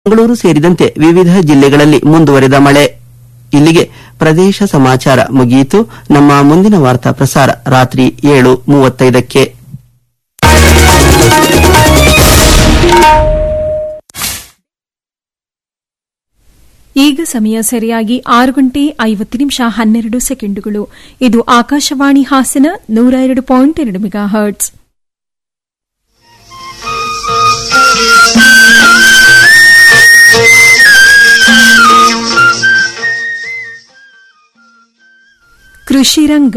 ಮಂಗಳೂರು ಸೇರಿದಂತೆ ವಿವಿಧ ಜಿಲ್ಲೆಗಳಲ್ಲಿ ಮುಂದುವರೆದ ಮಳೆ ಇಲ್ಲಿಗೆ ಪ್ರದೇಶ ಸಮಾಚಾರ ಮುಗಿಯಿತು ನಮ್ಮ ಮುಂದಿನ ವಾರ್ತಾ ಪ್ರಸಾರ ರಾತ್ರಿ ಏಳು ಮೂವತ್ತೈದಕ್ಕೆ ಈಗ ಸಮಯ ಸರಿಯಾಗಿ ಆರು ಗಂಟೆ ಐವತ್ತು ನಿಮಿಷ ಹನ್ನೆರಡು ಸೆಕೆಂಡುಗಳು ಇದು ಆಕಾಶವಾಣಿ ಹಾಸನ ನೂರ ಎರಡು ಪಾಯಿಂಟ್ ಎರಡು ಮೆಗಾ ಹರ್ಟ್ಸ್ ಕೃಷಿ ರಂಗ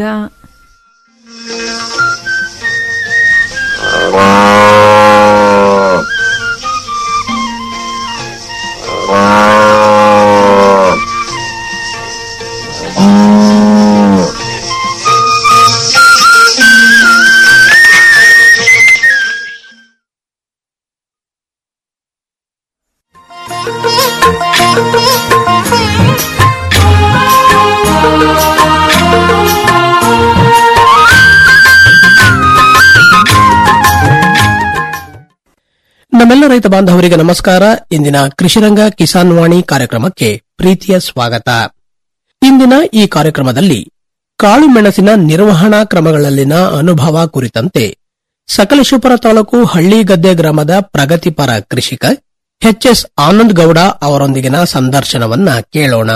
ನಮ್ಮೆಲ್ಲ ರೈತ ಬಾಂಧವರಿಗೆ ನಮಸ್ಕಾರ ಇಂದಿನ ಕೃಷಿರಂಗ ಕಿಸಾನ್ ವಾಣಿ ಕಾರ್ಯಕ್ರಮಕ್ಕೆ ಪ್ರೀತಿಯ ಸ್ವಾಗತ ಇಂದಿನ ಈ ಕಾರ್ಯಕ್ರಮದಲ್ಲಿ ಕಾಳು ಮೆಣಸಿನ ನಿರ್ವಹಣಾ ಕ್ರಮಗಳಲ್ಲಿನ ಅನುಭವ ಕುರಿತಂತೆ ಸಕಲೇಶಪುರ ತಾಲೂಕು ಹಳ್ಳಿಗದ್ದೆ ಗ್ರಾಮದ ಪ್ರಗತಿಪರ ಕೃಷಿಕ ಎಚ್ಎಸ್ ಆನಂದ್ ಗೌಡ ಅವರೊಂದಿಗಿನ ಸಂದರ್ಶನವನ್ನ ಕೇಳೋಣ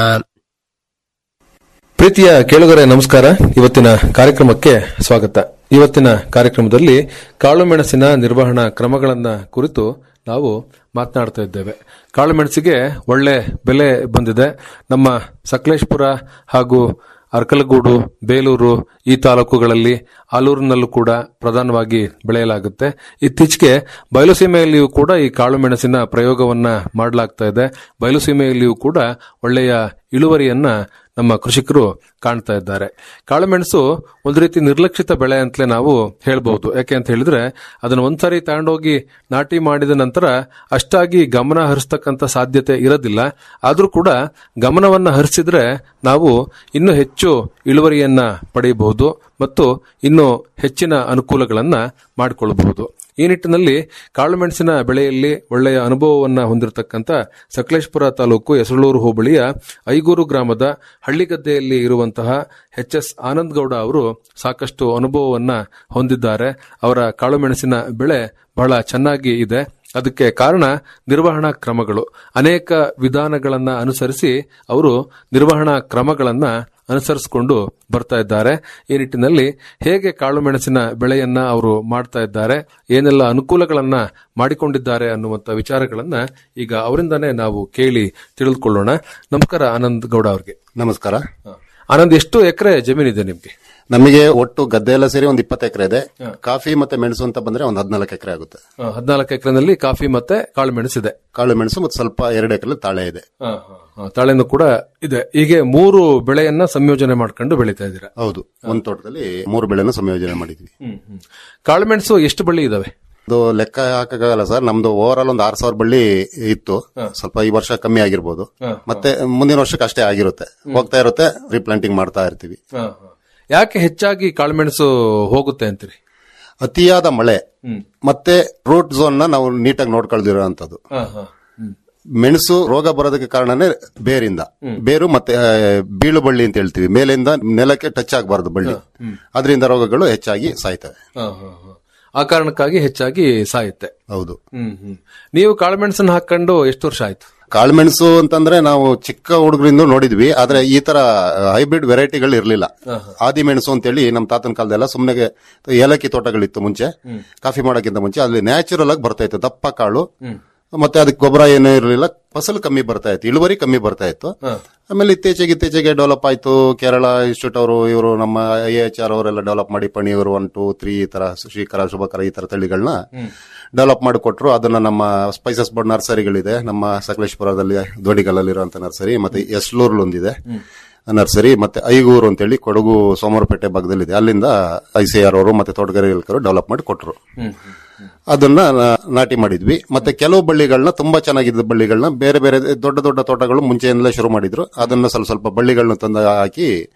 ಪ್ರೀತಿಯ ಕೇಳುಗರೆ ನಮಸ್ಕಾರ ಇವತ್ತಿನ ಕಾರ್ಯಕ್ರಮಕ್ಕೆ ಸ್ವಾಗತ ಇವತ್ತಿನ ಕಾರ್ಯಕ್ರಮದಲ್ಲಿ ಕಾಳುಮೆಣಸಿನ ನಿರ್ವಹಣಾ ಕ್ರಮಗಳನ್ನ ಕುರಿತು ನಾವು ಮಾತನಾಡ್ತಾ ಇದ್ದೇವೆ ಕಾಳುಮೆಣಸಿಗೆ ಒಳ್ಳೆ ಬೆಲೆ ಬಂದಿದೆ ನಮ್ಮ ಸಕಲೇಶ್ಪುರ ಹಾಗೂ ಅರ್ಕಲಗೂಡು ಬೇಲೂರು ಈ ತಾಲೂಕುಗಳಲ್ಲಿ ಆಲೂರಿನಲ್ಲೂ ಕೂಡ ಪ್ರಧಾನವಾಗಿ ಬೆಳೆಯಲಾಗುತ್ತೆ ಇತ್ತೀಚೆಗೆ ಬಯಲುಸೀಮೆಯಲ್ಲಿಯೂ ಕೂಡ ಈ ಕಾಳುಮೆಣಸಿನ ಪ್ರಯೋಗವನ್ನ ಮಾಡಲಾಗ್ತಾ ಇದೆ ಬಯಲುಸೀಮೆಯಲ್ಲಿಯೂ ಕೂಡ ಒಳ್ಳೆಯ ಇಳುವರಿಯನ್ನ ನಮ್ಮ ಕೃಷಿಕರು ಕಾಣ್ತಾ ಇದ್ದಾರೆ ಕಾಳುಮೆಣಸು ಒಂದು ರೀತಿ ನಿರ್ಲಕ್ಷಿತ ಬೆಳೆ ಅಂತಲೇ ನಾವು ಹೇಳ್ಬಹುದು ಯಾಕೆ ಅಂತ ಹೇಳಿದ್ರೆ ಅದನ್ನ ಒಂದ್ಸರಿ ತಗೊಂಡೋಗಿ ನಾಟಿ ಮಾಡಿದ ನಂತರ ಅಷ್ಟಾಗಿ ಗಮನ ಹರಿಸ್ತಕ್ಕಂಥ ಸಾಧ್ಯತೆ ಇರೋದಿಲ್ಲ ಆದ್ರೂ ಕೂಡ ಗಮನವನ್ನ ಹರಿಸಿದ್ರೆ ನಾವು ಇನ್ನೂ ಹೆಚ್ಚು ಇಳುವರಿಯನ್ನ ಪಡೆಯಬಹುದು ಮತ್ತು ಇನ್ನೂ ಹೆಚ್ಚಿನ ಅನುಕೂಲಗಳನ್ನ ಮಾಡಿಕೊಳ್ಳಬಹುದು ಈ ನಿಟ್ಟಿನಲ್ಲಿ ಕಾಳುಮೆಣಸಿನ ಬೆಳೆಯಲ್ಲಿ ಒಳ್ಳೆಯ ಅನುಭವವನ್ನ ಹೊಂದಿರತಕ್ಕಂಥ ಸಕಲೇಶ್ಪುರ ತಾಲೂಕು ಯಸಳೂರು ಹೋಬಳಿಯ ಐಗೂರು ಗ್ರಾಮದ ಹಳ್ಳಿಗದ್ದೆಯಲ್ಲಿ ಇರುವಂತಹ ಎಚ್ ಎಸ್ ಆನಂದ್ ಗೌಡ ಅವರು ಸಾಕಷ್ಟು ಅನುಭವವನ್ನ ಹೊಂದಿದ್ದಾರೆ ಅವರ ಕಾಳುಮೆಣಸಿನ ಬೆಳೆ ಬಹಳ ಚೆನ್ನಾಗಿ ಇದೆ ಅದಕ್ಕೆ ಕಾರಣ ನಿರ್ವಹಣಾ ಕ್ರಮಗಳು ಅನೇಕ ವಿಧಾನಗಳನ್ನ ಅನುಸರಿಸಿ ಅವರು ನಿರ್ವಹಣಾ ಕ್ರಮಗಳನ್ನ ಅನುಸರಿಸಿಕೊಂಡು ಬರ್ತಾ ಇದ್ದಾರೆ ಈ ನಿಟ್ಟಿನಲ್ಲಿ ಹೇಗೆ ಕಾಳುಮೆಣಸಿನ ಬೆಳೆಯನ್ನ ಅವರು ಮಾಡ್ತಾ ಇದ್ದಾರೆ ಏನೆಲ್ಲ ಅನುಕೂಲಗಳನ್ನ ಮಾಡಿಕೊಂಡಿದ್ದಾರೆ ಅನ್ನುವಂತ ವಿಚಾರಗಳನ್ನ ಈಗ ಅವರಿಂದಾನೇ ನಾವು ಕೇಳಿ ತಿಳಿದುಕೊಳ್ಳೋಣ ನಮಸ್ಕಾರ ಆನಂದ್ ಗೌಡ ಅವ್ರಿಗೆ ನಮಸ್ಕಾರ ಆನಂದ್ ಎಷ್ಟು ಎಕರೆ ಜಮೀನಿದೆ ನಿಮ್ಗೆ ನಮಗೆ ಒಟ್ಟು ಗದ್ದೆ ಎಲ್ಲ ಸೇರಿ ಒಂದು ಇಪ್ಪತ್ತು ಎಕರೆ ಇದೆ ಕಾಫಿ ಮತ್ತೆ ಮೆಣಸು ಅಂತ ಬಂದ್ರೆ ಒಂದು ಹದಿನಾಲ್ಕು ಎಕರೆ ಆಗುತ್ತೆ ಹದಿನಾಲ್ಕು ಎಕರೆನಲ್ಲಿ ಕಾಫಿ ಮತ್ತೆ ಕಾಳು ಮೆಣಸಿದೆ ಕಾಳು ಮೆಣಸು ಮತ್ತೆ ಸ್ವಲ್ಪ ಎರಡು ಎಕರೆ ತಾಳೆ ಇದೆ ತಾಳೆನು ಕೂಡ ಇದೆ ಹೀಗೆ ಮೂರು ಬೆಳೆಯನ್ನ ಸಂಯೋಜನೆ ಮಾಡ್ಕೊಂಡು ಬೆಳೀತಾ ಇದ್ದೀರಾ ಹೌದು ಒಂದು ತೋಟದಲ್ಲಿ ಮೂರು ಬೆಳೆನ ಸಂಯೋಜನೆ ಮಾಡಿದ್ವಿ ಕಾಳುಮೆಣಸು ಎಷ್ಟು ಬಳ್ಳಿ ಇದಾವೆ ಅದು ಲೆಕ್ಕ ಹಾಕಕ್ಕಾಗಲ್ಲ ಸರ್ ನಮ್ದು ಓವರ್ ಆಲ್ ಒಂದು ಆರ್ ಸಾವಿರ ಬಳ್ಳಿ ಇತ್ತು ಸ್ವಲ್ಪ ಈ ವರ್ಷ ಕಮ್ಮಿ ಆಗಿರ್ಬೋದು ಮತ್ತೆ ಮುಂದಿನ ವರ್ಷಕ್ಕೆ ಅಷ್ಟೇ ಆಗಿರುತ್ತೆ ಹೋಗ್ತಾ ಇರುತ್ತೆ ರೀಪ್ಲಾಂಟಿಂಗ್ ಮಾಡ್ತಾ ಇರ್ತೀವಿ ಯಾಕೆ ಹೆಚ್ಚಾಗಿ ಕಾಳುಮೆಣಸು ಹೋಗುತ್ತೆ ಅಂತೀರಿ ಅತಿಯಾದ ಮಳೆ ಮತ್ತೆ ರೂಟ್ ಝೋನ್ ನ ನಾವು ನೀಟಾಗಿ ನೋಡ್ಕೊಳ್ದಿರೋ ಅಂತದ್ದು ಮೆಣಸು ರೋಗ ಬರೋದಕ್ಕೆ ಕಾರಣನೇ ಬೇರಿಂದ ಬೇರು ಮತ್ತೆ ಆ, ಬೀಳು ಬಳ್ಳಿ ಅಂತ ಹೇಳ್ತೀವಿ ಮೇಲಿಂದ ನೆಲಕ್ಕೆ ಟಚ್ ಆಗಬಾರದು ಬಳ್ಳಿ ಅದರಿಂದ ರೋಗಗಳು ಹೆಚ್ಚಾಗಿ ಸಾಯ್ತವೆ ಆ ಕಾರಣಕ್ಕಾಗಿ ಹೆಚ್ಚಾಗಿ ಸಾಯುತ್ತೆ ಹೌದು ಹ್ಮ್ ಹ್ಮ್ ನೀವು ಕಾಳುಮೆಣಸನ್ನ ಹಾಕೊಂಡು ಎಷ್ಟು ವರ್ಷ ಆಯ್ತು ಕಾಳುಮೆಣಸು ಅಂತಂದ್ರೆ ನಾವು ಚಿಕ್ಕ ಹುಡುಗರಿಂದ ನೋಡಿದ್ವಿ ಆದ್ರೆ ಈ ತರ ಹೈಬ್ರಿಡ್ ವೆರೈಟಿಗಳು ಇರ್ಲಿಲ್ಲ ಆದಿ ಮೆಣಸು ಅಂತೇಳಿ ನಮ್ಮ ತಾತನ ಕಾಲದೆಲ್ಲ ಸುಮ್ಮನೆ ಏಲಕ್ಕಿ ತೋಟಗಳಿತ್ತು ಮುಂಚೆ ಕಾಫಿ ಮಾಡೋಕ್ಕಿಂತ ಮುಂಚೆ ಅಲ್ಲಿ ನ್ಯಾಚುರಲ್ ಆಗಿ ಬರ್ತಾ ಇತ್ತು ದಪ್ಪ ಕಾಳು ಮತ್ತೆ ಅದಕ್ಕೆ ಗೊಬ್ಬರ ಏನೂ ಇರಲಿಲ್ಲ ಫಸಲು ಕಮ್ಮಿ ಬರ್ತಾ ಇತ್ತು ಇಳುವರಿ ಕಮ್ಮಿ ಬರ್ತಾ ಇತ್ತು ಆಮೇಲೆ ಇತ್ತೀಚೆಗೆ ಇತ್ತೀಚೆಗೆ ಡೆವಲಪ್ ಆಯ್ತು ಕೇರಳ ಇನ್ಸ್ಟಿಟ್ಯೂಟ್ ಅವರು ಇವರು ನಮ್ಮ ಐ ಎಚ್ ಆರ್ ಅವರೆಲ್ಲ ಡೆವಲಪ್ ಮಾಡಿ ಪಣಿಯವರು ಒನ್ ಟೂ ತ್ರೀ ಈ ತರ ಶ್ರೀಕರ ಶುಭಕರ ಈ ತರ ತಳಿಗಳನ್ನ ಡೆವಲಪ್ ಮಾಡಿಕೊಟ್ರು ಅದನ್ನ ನಮ್ಮ ಸ್ಪೈಸಸ್ ಬೋರ್ಡ್ ನರ್ಸರಿಗಳಿದೆ ನಮ್ಮ ಸಕಲೇಶ್ಪುರದಲ್ಲಿ ಧ್ವಡಿಗಲ್ಲಲ್ಲಿರುವಂತ ನರ್ಸರಿ ಮತ್ತೆ ಎಸ್ಲೂರ್ಲ್ ಒಂದಿದೆ ನರ್ಸರಿ ಮತ್ತೆ ಐಗೂರು ಅಂತೇಳಿ ಕೊಡಗು ಸೋಮವಾರಪೇಟೆ ಭಾಗದಲ್ಲಿದೆ ಅಲ್ಲಿಂದ ಐ ಸಿ ಆರ್ ಅವರು ಮತ್ತೆ ತೋಟಗಾರಿಕೆಗಳು ಡೆವಲಪ್ ಮಾಡಿ ಕೊಟ್ರು ಅದನ್ನ ನಾ- ನಾಟಿ ಮಾಡಿದ್ವಿ ಮತ್ತೆ ಕೆಲವು ಬಳ್ಳಿಗಳನ್ನ ತುಂಬಾ ಚೆನ್ನಾಗಿದ್ದ ಬಳ್ಳಿಗಳನ್ನ ಬೇರೆ ಬೇರೆ ದೊಡ್ಡ ದೊಡ್ಡ ತೋಟಗಳು ಮುಂಚೆಯಿಂದಲೇ ಶುರು ಮಾಡಿದ್ರು ಅದನ್ನ ಸ್ವಲ್ಪ ಸ್ವಲ್ಪ ಬಳ್ಳಿಗಳನ್ನ ತಂದು ಹಾಕಿ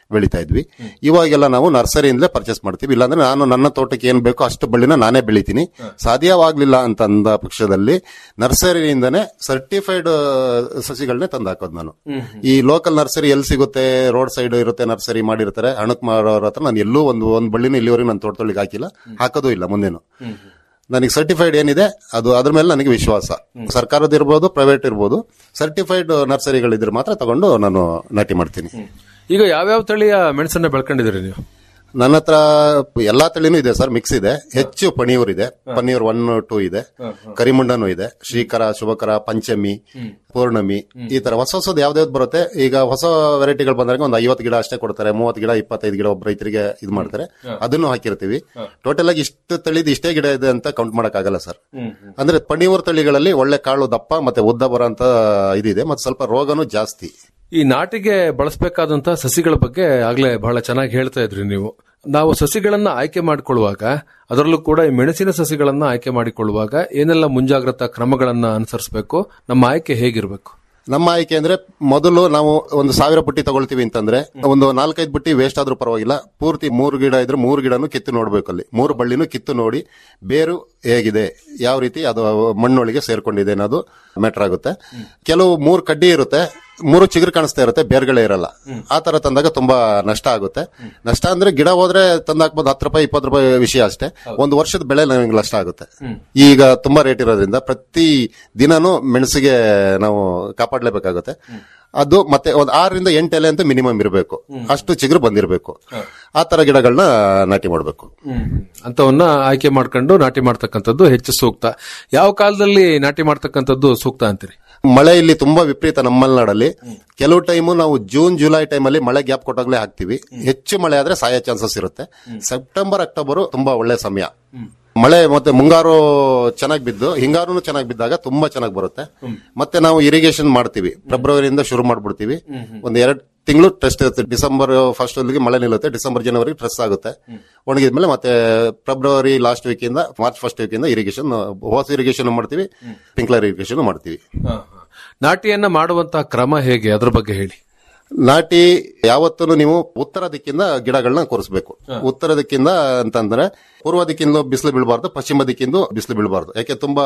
ಬೆಳಿತಾ ಇದ್ವಿ ಇವಾಗೆಲ್ಲ ನಾವು ನರ್ಸರಿಯಿಂದಲೇ ಪರ್ಚೇಸ್ ಮಾಡ್ತೀವಿ ಇಲ್ಲಾಂದ್ರೆ ನಾನು ನನ್ನ ತೋಟಕ್ಕೆ ಏನ್ ಬೇಕೋ ಅಷ್ಟು ಬಳ್ಳಿನ ನಾನೇ ಬೆಳಿತೀನಿ ಸಾಧ್ಯವಾಗ್ಲಿಲ್ಲ ಅಂತ ಅಂದ ಪಕ್ಷದಲ್ಲಿ ನರ್ಸರಿಯಿಂದನೇ ಸರ್ಟಿಫೈಡ್ ಸಸಿಗಳನ್ನೇ ತಂದು ಹಾಕೋದು ನಾನು ಈ ಲೋಕಲ್ ನರ್ಸರಿ ಎಲ್ಲಿ ಸಿಗುತ್ತೆ ರೋಡ್ ಸೈಡ್ ಇರುತ್ತೆ ನರ್ಸರಿ ಮಾಡಿರ್ತಾರೆ ಹಣಕ್ ಮಾರೋರ ಹತ್ರ ನಾನು ಎಲ್ಲೂ ಒಂದು ಒಂದ್ ಬಳ್ಳಿನ ಇಲ್ಲಿವರೆಗೆ ನನ್ನ ತೋಟದೊಳಗೆ ಹಾಕಿಲ್ಲ ಹಾಕೋದು ಇಲ್ಲ ಮುಂದೇನು ನನಗೆ ಸರ್ಟಿಫೈಡ್ ಏನಿದೆ ಅದು ಅದ್ರ ಮೇಲೆ ನನಗೆ ವಿಶ್ವಾಸ ಸರ್ಕಾರದ ಇರ್ಬೋದು ಪ್ರೈವೇಟ್ ಇರ್ಬೋದು ಸರ್ಟಿಫೈಡ್ ನರ್ಸರಿಗಳಿದ್ರೆ ಮಾತ್ರ ತಗೊಂಡು ನಾನು ನಾಟಿ ಮಾಡ್ತೀನಿ ಈಗ ಯಾವ್ಯಾವ ತಳಿಯ ಮೆಣಸನ್ನ ಬೆಳ್ಕೊಂಡಿದ್ದೀರಿ ನೀವು ನನ್ನ ಹತ್ರ ಎಲ್ಲಾ ತಳಿನೂ ಇದೆ ಸರ್ ಮಿಕ್ಸ್ ಇದೆ ಹೆಚ್ಚು ಪಣಿಯೂರ್ ಇದೆ ಪನ್ನೀರ್ ಒನ್ ಟೂ ಇದೆ ಕರಿಮುಂಡನು ಇದೆ ಶ್ರೀಕರ ಶುಭಕರ ಪಂಚಮಿ ಪೌರ್ಣಮಿ ಈ ತರ ಹೊಸ ಹೊಸದು ಯಾವ್ದಾವ್ದು ಬರುತ್ತೆ ಈಗ ಹೊಸ ವೆರೈಟಿಗಳು ಬಂದಾಗ ಒಂದು ಐವತ್ತು ಗಿಡ ಅಷ್ಟೇ ಕೊಡ್ತಾರೆ ಮೂವತ್ತು ಗಿಡ ಇಪ್ಪತ್ತೈದು ಗಿಡ ಒಬ್ಬ ರೈತರಿಗೆ ಇದು ಮಾಡ್ತಾರೆ ಅದನ್ನು ಹಾಕಿರ್ತೀವಿ ಟೋಟಲ್ ಆಗಿ ಇಷ್ಟು ತಳಿದು ಇಷ್ಟೇ ಗಿಡ ಇದೆ ಅಂತ ಕೌಂಟ್ ಮಾಡಕ್ ಆಗಲ್ಲ ಸರ್ ಅಂದ್ರೆ ಪಣಿಯೂರ್ ತಳಿಗಳಲ್ಲಿ ಒಳ್ಳೆ ಕಾಳು ದಪ್ಪ ಮತ್ತೆ ಉದ್ದ ಬರೋಂತ ಇದಿದೆ ಮತ್ತೆ ಸ್ವಲ್ಪ ರೋಗನೂ ಜಾಸ್ತಿ ಈ ನಾಟಿಗೆ ಬಳಸಬೇಕಾದಂತಹ ಸಸಿಗಳ ಬಗ್ಗೆ ಆಗ್ಲೇ ಬಹಳ ಚೆನ್ನಾಗಿ ಹೇಳ್ತಾ ಇದ್ರಿ ನೀವು ನಾವು ಸಸಿಗಳನ್ನ ಆಯ್ಕೆ ಮಾಡಿಕೊಳ್ಳುವಾಗ ಅದರಲ್ಲೂ ಕೂಡ ಈ ಮೆಣಸಿನ ಸಸಿಗಳನ್ನ ಆಯ್ಕೆ ಮಾಡಿಕೊಳ್ಳುವಾಗ ಏನೆಲ್ಲ ಮುಂಜಾಗ್ರತಾ ಕ್ರಮಗಳನ್ನ ಅನುಸರಿಸಬೇಕು ನಮ್ಮ ಆಯ್ಕೆ ಹೇಗಿರಬೇಕು ನಮ್ಮ ಆಯ್ಕೆ ಅಂದ್ರೆ ಮೊದಲು ನಾವು ಒಂದು ಸಾವಿರ ಬುಟ್ಟಿ ತಗೊಳ್ತೀವಿ ಅಂತಂದ್ರೆ ಒಂದು ನಾಲ್ಕೈದು ಬುಟ್ಟಿ ವೇಸ್ಟ್ ಆದ್ರೂ ಪರವಾಗಿಲ್ಲ ಪೂರ್ತಿ ಮೂರು ಗಿಡ ಇದ್ರೆ ಮೂರು ಗಿಡನು ಕಿತ್ತು ನೋಡ್ಬೇಕು ಅಲ್ಲಿ ಮೂರು ಬಳ್ಳಿನೂ ಕಿತ್ತು ನೋಡಿ ಬೇರು ಹೇಗಿದೆ ಯಾವ ರೀತಿ ಅದು ಮಣ್ಣೊಳಗೆ ಸೇರ್ಕೊಂಡಿದೆ ಅನ್ನೋದು ಮ್ಯಾಟರ್ ಆಗುತ್ತೆ ಕೆಲವು ಮೂರು ಕಡ್ಡಿ ಇರುತ್ತೆ ಮೂರು ಚಿಗುರು ಕಾಣಿಸ್ತಾ ಇರುತ್ತೆ ಬೇರ್ಗಳೇ ಇರಲ್ಲ ಆ ತರ ತಂದಾಗ ತುಂಬಾ ನಷ್ಟ ಆಗುತ್ತೆ ನಷ್ಟ ಅಂದ್ರೆ ಗಿಡ ಹೋದ್ರೆ ತಂದಾಕ್ಬೋದು ಹತ್ತು ರೂಪಾಯಿ ಇಪ್ಪತ್ತು ರೂಪಾಯಿ ವಿಷಯ ಅಷ್ಟೇ ಒಂದು ವರ್ಷದ ಬೆಳೆ ನಮಗೆ ನಷ್ಟ ಆಗುತ್ತೆ ಈಗ ತುಂಬಾ ರೇಟ್ ಇರೋದ್ರಿಂದ ಪ್ರತಿ ದಿನಾನು ಮೆಣಸಿಗೆ ನಾವು ಕಾಪಾಡಲೇಬೇಕಾಗುತ್ತೆ ಅದು ಮತ್ತೆ ಒಂದು ಆರರಿಂದ ಎಂಟು ಎಲೆ ಅಂತ ಮಿನಿಮಮ್ ಇರಬೇಕು ಅಷ್ಟು ಚಿಗುರು ಬಂದಿರಬೇಕು ಆ ತರ ಗಿಡಗಳನ್ನ ನಾಟಿ ಮಾಡಬೇಕು ಅಂತವನ್ನ ಆಯ್ಕೆ ಮಾಡ್ಕೊಂಡು ನಾಟಿ ಮಾಡ್ತಕ್ಕಂಥದ್ದು ಹೆಚ್ಚು ಸೂಕ್ತ ಯಾವ ಕಾಲದಲ್ಲಿ ನಾಟಿ ಮಾಡ್ತಕ್ಕಂಥದ್ದು ಸೂಕ್ತ ಅಂತೀರಿ ಮಳೆ ಇಲ್ಲಿ ತುಂಬಾ ವಿಪರೀತ ನಮ್ಮ ಮಲೆನಾಡಲ್ಲಿ ಕೆಲವು ಟೈಮು ನಾವು ಜೂನ್ ಜುಲೈ ಟೈಮಲ್ಲಿ ಮಳೆ ಗ್ಯಾಪ್ ಕೊಟ್ಟಾಗ್ಲೇ ಹಾಕ್ತಿವಿ ಹೆಚ್ಚು ಮಳೆ ಆದ್ರೆ ಸಾಯೋ ಚಾನ್ಸಸ್ ಇರುತ್ತೆ ಸೆಪ್ಟೆಂಬರ್ ಅಕ್ಟೋಬರ್ ತುಂಬಾ ಒಳ್ಳೆ ಸಮಯ ಮಳೆ ಮತ್ತೆ ಮುಂಗಾರು ಚೆನ್ನಾಗಿ ಬಿದ್ದು ಹಿಂಗಾರು ಚೆನ್ನಾಗಿ ಬಿದ್ದಾಗ ತುಂಬಾ ಚೆನ್ನಾಗಿ ಬರುತ್ತೆ ಮತ್ತೆ ನಾವು ಇರಿಗೇಷನ್ ಮಾಡ್ತೀವಿ ಫೆಬ್ರವರಿಯಿಂದ ಶುರು ಮಾಡ್ಬಿಡ್ತೀವಿ ಒಂದ್ ಎರಡ್ ತಿಂಗಳು ಟೆಸ್ಟ್ ಇರುತ್ತೆ ಡಿಸೆಂಬರ್ ಫಸ್ಟ್ ವೀಕ್ಗೆ ಮಳೆ ನಿಲ್ಲುತ್ತೆ ಡಿಸೆಂಬರ್ ಜನವರಿ ಟ್ರೆಸ್ ಆಗುತ್ತೆ ಒಣಗಿದ್ಮೇಲೆ ಮತ್ತೆ ಫೆಬ್ರವರಿ ಲಾಸ್ಟ್ ವೀಕ್ ಇಂದ ಮಾರ್ಚ್ ಫಸ್ಟ್ ವೀಕ್ ಇಂದ ಇರಿಗೇಷನ್ ಹೊಸ ಇರಿಗೇಷನ್ ಮಾಡ್ತೀವಿ ಸ್ಪ್ರಿಂಕ್ಲರ್ ಇರಿಗೇಷನ್ ಮಾಡ್ತೀವಿ ನಾಟಿಯನ್ನ ಮಾಡುವಂತಹ ಕ್ರಮ ಹೇಗೆ ಅದ್ರ ಬಗ್ಗೆ ಹೇಳಿ ನಾಟಿ ಯಾವತ್ತೂ ನೀವು ಉತ್ತರ ದಿಕ್ಕಿಂದ ಗಿಡಗಳನ್ನ ಕೂರಿಸಬೇಕು ಉತ್ತರ ದಿಕ್ಕಿಂದ ಅಂತಂದ್ರೆ ಪೂರ್ವ ದಿಕ್ಕಿಂದ ಬಿಸಿಲು ಬೀಳಬಾರ್ದು ಪಶ್ಚಿಮ ದಿಕ್ಕಿಂದ ಬಿಸಿಲು ಬೀಳಬಾರ್ದು ಯಾಕೆ ತುಂಬಾ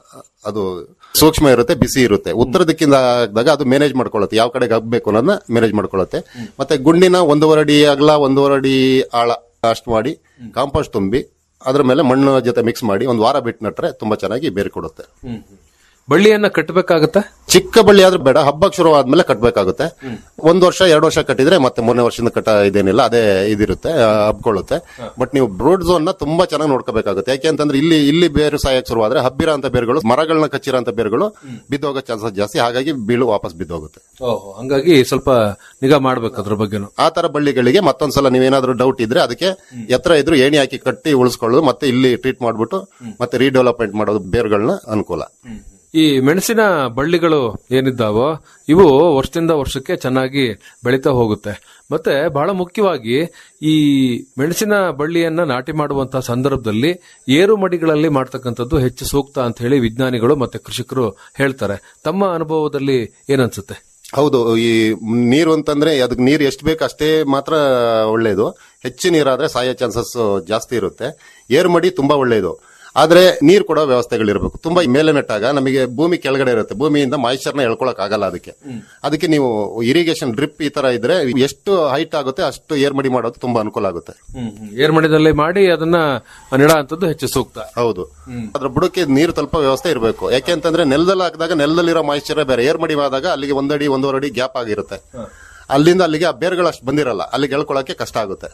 ಅದು ಸೂಕ್ಷ್ಮ ಇರುತ್ತೆ ಬಿಸಿ ಇರುತ್ತೆ ಉತ್ತರ ದಿಕ್ಕಿಂದ ಆದಾಗ ಅದು ಮ್ಯಾನೇಜ್ ಮಾಡ್ಕೊಳ್ಳುತ್ತೆ ಯಾವ ಕಡೆಗೆ ಹಬ್ಬೇಕು ಅನ್ನೋದನ್ನ ಮ್ಯಾನೇಜ್ ಮಾಡ್ಕೊಳ್ಳುತ್ತೆ ಮತ್ತೆ ಗುಂಡಿನ ಒಂದೂವರೆ ಅಡಿ ಅಗಲ ಒಂದೂವರೆ ಅಡಿ ಆಳ ಅಷ್ಟು ಮಾಡಿ ಕಾಂಪೋಸ್ಟ್ ತುಂಬಿ ಅದ್ರ ಮೇಲೆ ಮಣ್ಣು ಜೊತೆ ಮಿಕ್ಸ್ ಮಾಡಿ ಒಂದು ವಾರ ಬಿಟ್ಟು ನಟ್ರೆ ತುಂಬಾ ಚೆನ್ನಾಗಿ ಬೇರೆ ಕೊಡುತ್ತೆ ಬಳ್ಳಿಯನ್ನ ಕಟ್ಟಬೇಕಾಗತ್ತಾ ಚಿಕ್ಕ ಬಳ್ಳಿ ಆದ್ರೂ ಬೇಡ ಹಬ್ಬಕ್ಕೆ ಶುರು ಆದ್ಮೇಲೆ ಕಟ್ಟಬೇಕಾಗುತ್ತೆ ಒಂದ್ ವರ್ಷ ಎರಡು ವರ್ಷ ಕಟ್ಟಿದ್ರೆ ಮತ್ತೆ ಮೂರನೇ ವರ್ಷದಿಂದ ಕಟ್ಟ ಇದೇನಿಲ್ಲ ಅದೇ ಇದಿರುತ್ತೆ ಆ, ಹಬ್ಕೊಳ್ಳುತ್ತೆ ಬಟ್ ನೀವು ಬ್ರೂಡ್ ಝೋನ್ ನ ತುಂಬಾ ಚೆನ್ನಾಗಿ ನೋಡ್ಕೋಬೇಕಾಗುತ್ತೆ ಯಾಕೆ ಅಂತಂದ್ರೆ ಇಲ್ಲಿ ಇಲ್ಲಿ ಬೇರು ಸಾಯಕ್ ಶುರುವಾದ್ರೆ ಹಬ್ಬಿರೋ ಅಂತ ಬೇರುಗಳು ಮರಗಳನ್ನ ಕಚ್ಚಿರೋ ಅಂತ ಬೇರುಗಳು ಬಿದ್ದೋಗೋ ಚಾನ್ಸಸ್ ಜಾಸ್ತಿ ಹಾಗಾಗಿ ಬೀಳು ವಾಪಸ್ ಬಿದ್ದೋಗುತ್ತೆ ಓಹೋ ಹಂಗಾಗಿ ಸ್ವಲ್ಪ ನಿಗಾ ಮಾಡ್ಬೇಕು ಅದ್ರ ಬಗ್ಗೆನು ಆ ತರ ಬಳ್ಳಿಗಳಿಗೆ ಮತ್ತೊಂದ್ಸಲ ನೀವೇನಾದ್ರೂ ಡೌಟ್ ಇದ್ರೆ ಅದಕ್ಕೆ ಎತ್ತರ ಇದ್ರು ಏಣಿ ಹಾಕಿ ಕಟ್ಟಿ ಉಳಿಸ್ಕೊಳ್ಳೋದು ಮತ್ತೆ ಇಲ್ಲಿ ಟ್ರೀಟ್ ಮಾಡ್ಬಿಟ್ಟು ಮತ್ತೆ ರೀಡೆವಲಪ್ಮೆಂಟ್ ಮಾಡೋದು ಬೇರುಗಳನ್ನ ಅನುಕೂಲ ಈ ಮೆಣಸಿನ ಬಳ್ಳಿಗಳು ಏನಿದ್ದಾವೋ ಇವು ವರ್ಷದಿಂದ ವರ್ಷಕ್ಕೆ ಚೆನ್ನಾಗಿ ಬೆಳೀತಾ ಹೋಗುತ್ತೆ ಮತ್ತೆ ಬಹಳ ಮುಖ್ಯವಾಗಿ ಈ ಮೆಣಸಿನ ಬಳ್ಳಿಯನ್ನ ನಾಟಿ ಮಾಡುವಂತಹ ಸಂದರ್ಭದಲ್ಲಿ ಏರು ಮಡಿಗಳಲ್ಲಿ ಮಾಡ್ತಕ್ಕಂಥದ್ದು ಹೆಚ್ಚು ಸೂಕ್ತ ಅಂತ ಹೇಳಿ ವಿಜ್ಞಾನಿಗಳು ಮತ್ತೆ ಕೃಷಿಕರು ಹೇಳ್ತಾರೆ ತಮ್ಮ ಅನುಭವದಲ್ಲಿ ಏನನ್ಸುತ್ತೆ ಹೌದು ಈ ನೀರು ಅಂತಂದ್ರೆ ಅದಕ್ಕೆ ನೀರು ಎಷ್ಟು ಬೇಕು ಅಷ್ಟೇ ಮಾತ್ರ ಒಳ್ಳೇದು ಹೆಚ್ಚು ನೀರಾದ್ರೆ ಸಾಯೋ ಚಾನ್ಸಸ್ ಜಾಸ್ತಿ ಇರುತ್ತೆ ಏರ್ಮಡಿ ತುಂಬಾ ಒಳ್ಳೇದು ಆದ್ರೆ ನೀರು ಕೊಡೋ ವ್ಯವಸ್ಥೆಗಳಿರಬೇಕು ತುಂಬಾ ಮೇಲೆ ನೆಟ್ಟಾಗ ನಮಗೆ ಭೂಮಿ ಕೆಳಗಡೆ ಇರುತ್ತೆ ಭೂಮಿಯಿಂದ ಮಾಯಿಶ್ಚರ್ನ ಎಳ್ಕೊಳಕ್ ಆಗಲ್ಲ ಅದಕ್ಕೆ ಅದಕ್ಕೆ ನೀವು ಇರಿಗೇಷನ್ ಡ್ರಿಪ್ ಈ ತರ ಇದ್ರೆ ಎಷ್ಟು ಹೈಟ್ ಆಗುತ್ತೆ ಅಷ್ಟು ಏರ್ಮಡಿ ಮಾಡೋದು ತುಂಬಾ ಅನುಕೂಲ ಆಗುತ್ತೆ ಏರ್ಮಡಿದಲ್ಲಿ ಮಾಡಿ ಅದನ್ನ ನೆಡ ಅಂತದ್ದು ಹೆಚ್ಚು ಸೂಕ್ತ ಹೌದು ಅದ್ರ ಬುಡಕ್ಕೆ ನೀರು ತಲುಪೋ ವ್ಯವಸ್ಥೆ ಇರಬೇಕು ಯಾಕೆ ಅಂತಂದ್ರೆ ನೆಲದಲ್ಲಿ ಹಾಕಿದಾಗ ನೆಲದಲ್ಲಿರೋ ಮಾಯಿಶ್ಚರ್ ಬೇರೆ ಏರ್ಮಡಿ ಆದಾಗ ಅಲ್ಲಿಗೆ ಒಂದಡಿ ಒಂದೂವರೆ ಅಡಿ ಗ್ಯಾಪ್ ಆಗಿರುತ್ತೆ ಅಲ್ಲಿಂದ ಅಲ್ಲಿಗೆ ಆ ಬೇರುಗಳು ಅಷ್ಟು ಬಂದಿರಲ್ಲ ಅಲ್ಲಿಗೆ ಎಳ್ಕೊಳಕ್ಕೆ ಕಷ್ಟ ಆಗುತ್ತೆ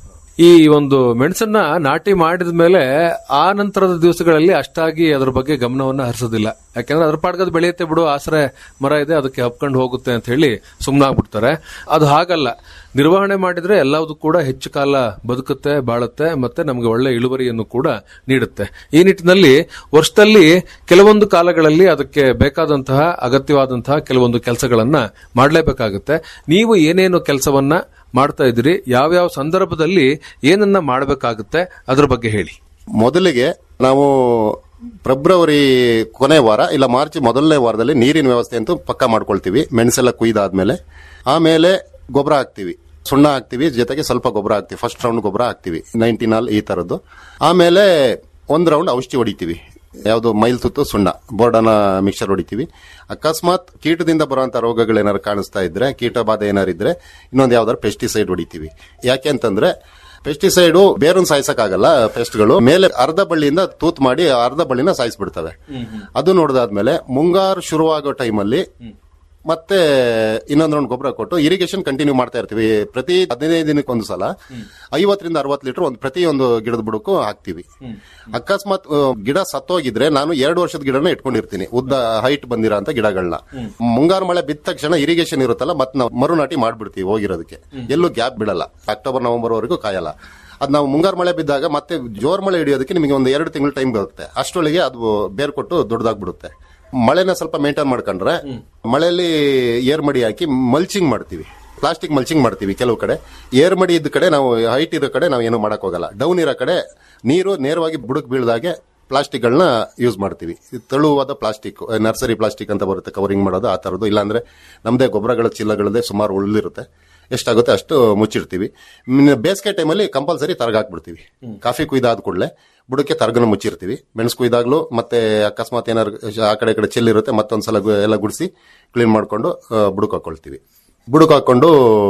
ಈ ಒಂದು ಮೆಣಸನ್ನ ನಾಟಿ ಮಾಡಿದ ಮೇಲೆ ಆ ನಂತರದ ದಿವಸಗಳಲ್ಲಿ ಅಷ್ಟಾಗಿ ಅದ್ರ ಬಗ್ಗೆ ಗಮನವನ್ನ ಹರಿಸೋದಿಲ್ಲ ಯಾಕಂದ್ರೆ ಅದ್ರ ಪಾಡ್ಗದ್ ಬೆಳೆಯುತ್ತೆ ಬಿಡು ಆಸರೆ ಮರ ಇದೆ ಅದಕ್ಕೆ ಹಬ್ಕೊಂಡು ಹೋಗುತ್ತೆ ಅಂತ ಹೇಳಿ ಸುಮ್ಮನಾಗ್ಬಿಡ್ತಾರೆ ಅದು ಹಾಗಲ್ಲ ನಿರ್ವಹಣೆ ಮಾಡಿದ್ರೆ ಎಲ್ಲವೂ ಕೂಡ ಹೆಚ್ಚು ಕಾಲ ಬದುಕುತ್ತೆ ಬಾಳುತ್ತೆ ಮತ್ತೆ ನಮಗೆ ಒಳ್ಳೆ ಇಳುವರಿಯನ್ನು ಕೂಡ ನೀಡುತ್ತೆ ಈ ನಿಟ್ಟಿನಲ್ಲಿ ವರ್ಷದಲ್ಲಿ ಕೆಲವೊಂದು ಕಾಲಗಳಲ್ಲಿ ಅದಕ್ಕೆ ಬೇಕಾದಂತಹ ಅಗತ್ಯವಾದಂತಹ ಕೆಲವೊಂದು ಕೆಲಸಗಳನ್ನ ಮಾಡಲೇಬೇಕಾಗುತ್ತೆ ನೀವು ಏನೇನು ಕೆಲಸವನ್ನ ಮಾಡ್ತಾ ಇದ್ದೀರಿ ಯಾವ್ಯಾವ ಸಂದರ್ಭದಲ್ಲಿ ಏನನ್ನ ಮಾಡಬೇಕಾಗುತ್ತೆ ಅದ್ರ ಬಗ್ಗೆ ಹೇಳಿ ಮೊದಲಿಗೆ ನಾವು ಫೆಬ್ರವರಿ ಕೊನೆ ವಾರ ಇಲ್ಲ ಮಾರ್ಚ್ ಮೊದಲನೇ ವಾರದಲ್ಲಿ ನೀರಿನ ವ್ಯವಸ್ಥೆ ಅಂತೂ ಪಕ್ಕ ಮಾಡ್ಕೊಳ್ತೀವಿ ಮೆಣಸೆಲ್ಲ ಕುಯ್ದಾದ್ಮೇಲೆ ಆಮೇಲೆ ಗೊಬ್ಬರ ಹಾಕ್ತಿವಿ ಸುಣ್ಣ ಹಾಕ್ತಿವಿ ಜೊತೆಗೆ ಸ್ವಲ್ಪ ಗೊಬ್ಬರ ಹಾಕ್ತಿವಿ ಫಸ್ಟ್ ರೌಂಡ್ ಗೊಬ್ಬರ ಹಾಕ್ತಿವಿ ನೈನ್ಟೀನ್ ಈ ತರದ್ದು ಆಮೇಲೆ ಒಂದ್ ರೌಂಡ್ ಔಷಧಿ ಹೊಡಿತೀವಿ ಯಾವುದು ಮೈಲ್ ತುತ್ತು ಸುಣ್ಣ ಬೋರ್ಡನ ಮಿಕ್ಸರ್ ಹೊಡಿತೀವಿ ಅಕಸ್ಮಾತ್ ಕೀಟದಿಂದ ಬರುವಂತ ರೋಗಗಳು ಏನಾದ್ರು ಕಾಣಿಸ್ತಾ ಇದ್ರೆ ಕೀಟ ಬಾಧೆ ಏನಾರು ಇದ್ರೆ ಇನ್ನೊಂದು ಯಾವ್ದಾದ್ರು ಪೆಸ್ಟಿಸೈಡ್ ಹೊಡಿತೀವಿ ಯಾಕೆ ಅಂತಂದ್ರೆ ಪೆಸ್ಟಿಸೈಡ್ ಬೇರೊಂದು ಸಾಯಿಸಕ್ಕಾಗಲ್ಲ ಪೆಸ್ಟ್ಗಳು ಮೇಲೆ ಅರ್ಧ ಬಳ್ಳಿಯಿಂದ ತೂತ್ ಮಾಡಿ ಅರ್ಧ ಬಳ್ಳಿನ ಸಾಯಿಸ್ಬಿಡ್ತವೆ ಅದು ನೋಡಿದಾದ್ಮೇಲೆ ಮುಂಗಾರು ಶುರುವಾಗೋ ಟೈಮಲ್ಲಿ ಮತ್ತೆ ಇನ್ನೊಂದ್ ರೌಂಡ್ ಗೊಬ್ಬರ ಕೊಟ್ಟು ಇರಿಗೇಷನ್ ಕಂಟಿನ್ಯೂ ಮಾಡ್ತಾ ಇರ್ತೀವಿ ಪ್ರತಿ ಹದಿನೈದು ದಿನಕ್ಕೆ ಒಂದು ಸಲ ಐವತ್ತರಿಂದ ಅರವತ್ತು ಲೀಟರ್ ಒಂದು ಪ್ರತಿ ಒಂದು ಗಿಡದ ಬುಡಕ್ಕೂ ಹಾಕ್ತಿವಿ ಅಕಸ್ಮಾತ್ ಆ, ಗಿಡ ಸತ್ತೋಗಿದ್ರೆ ನಾನು ಎರಡು ವರ್ಷದ ಗಿಡನ ಇಟ್ಕೊಂಡಿರ್ತೀನಿ ಉದ್ದ ಹೈಟ್ ಬಂದಿರೋ ಅಂತ ಗಿಡಗಳನ್ನ ಮುಂಗಾರು ಮಳೆ ಬಿದ್ದ ತಕ್ಷಣ ಇರಿಗೇಷನ್ ಇರುತ್ತಲ್ಲ ಮತ್ತೆ ನಾವು ಮರುನಾಟಿ ಮಾಡ್ಬಿಡ್ತೀವಿ ಹೋಗಿರೋದಕ್ಕೆ ಎಲ್ಲೂ ಗ್ಯಾಪ್ ಬಿಡಲ್ಲ ಅಕ್ಟೋಬರ್ ನವೆಂಬರ್ ವರೆಗೂ ಕಾಯಲ್ಲ ಅದ್ ನಾವು ಮುಂಗಾರು ಮಳೆ ಬಿದ್ದಾಗ ಮತ್ತೆ ಜೋರ್ ಮಳೆ ಹಿಡಿಯೋದಕ್ಕೆ ನಿಮಗೆ ಒಂದು ಎರಡು ತಿಂಗಳು ಟೈಮ್ ಬರುತ್ತೆ ಅಷ್ಟರೊಳಗೆ ಅದು ಬೇರ್ ಕೊಟ್ಟು ದೊಡ್ಡದಾಗ್ಬಿಡುತ್ತೆ ಮಳೆನ ಸ್ವಲ್ಪ ಮೇಂಟೈನ್ ಮಾಡ್ಕೊಂಡ್ರೆ ಮಳೆಯಲ್ಲಿ ಏರ್ ಮಡಿ ಹಾಕಿ ಮಲ್ಚಿಂಗ್ ಮಾಡ್ತೀವಿ ಪ್ಲಾಸ್ಟಿಕ್ ಮಲ್ಚಿಂಗ್ ಮಾಡ್ತೀವಿ ಕೆಲವು ಕಡೆ ಏರ್ ಮಡಿ ಇದ್ದ ಕಡೆ ನಾವು ಹೈಟ್ ಇರೋ ಕಡೆ ನಾವು ಏನು ಮಾಡಕ್ ಹೋಗಲ್ಲ ಡೌನ್ ಇರೋ ಕಡೆ ನೀರು ನೇರವಾಗಿ ಬುಡಕ್ ಬೀಳ್ದಾಗೆ ಪ್ಲಾಸ್ಟಿಕ್ಗಳನ್ನ ಯೂಸ್ ಮಾಡ್ತೀವಿ ಇದು ತೆಳುವಾದ ಪ್ಲಾಸ್ಟಿಕ್ ನರ್ಸರಿ ಪ್ಲಾಸ್ಟಿಕ್ ಅಂತ ಬರುತ್ತೆ ಕವರಿಂಗ್ ಮಾಡೋದು ಆ ತರದ್ದು ಇಲ್ಲಾಂದ್ರೆ ನಮ್ದೇ ಗೊಬ್ಬರಗಳ ಚೀಲಗಳದೇ ಸುಮಾರು ಉಳಿದಿರುತ್ತೆ ಎಷ್ಟಾಗುತ್ತೆ ಅಷ್ಟು ಮುಚ್ಚಿರ್ತೀವಿ ಮ್, ಬೇಸಿಗೆ ಟೈಮಲ್ಲಿ ಕಂಪಲ್ಸರಿ ತರಗ ಹಾಕ್ಬಿಡ್ತೀವಿ ಕಾಫಿ ಕುಯ್ದಾದ ಕೂಡಲೇ ಬುಡಕ್ಕೆ ತರಗನ ಮುಚ್ಚಿರ್ತೀವಿ ಮೆಣಸು ಕುಯ್ದಾಗ್ಲೂ ಮತ್ತೆ ಅಕಸ್ಮಾತ್ ಏನಾದ್ರು ಆ ಕಡೆ ಈ ಕಡೆ ಚೆಲ್ಲಿರುತ್ತೆ ಮತ್ತೊಂದ್ಸಲ ಗು- ಎಲ್ಲ ಗುಡಿಸಿ ಕ್ಲೀನ್ ಮಾಡ್ಕೊಂಡು ಬುಡಕ್ ಹಾಕೊಳ್ತೀವಿ ಬುಡಕ್ ಹಾಕೊಂಡು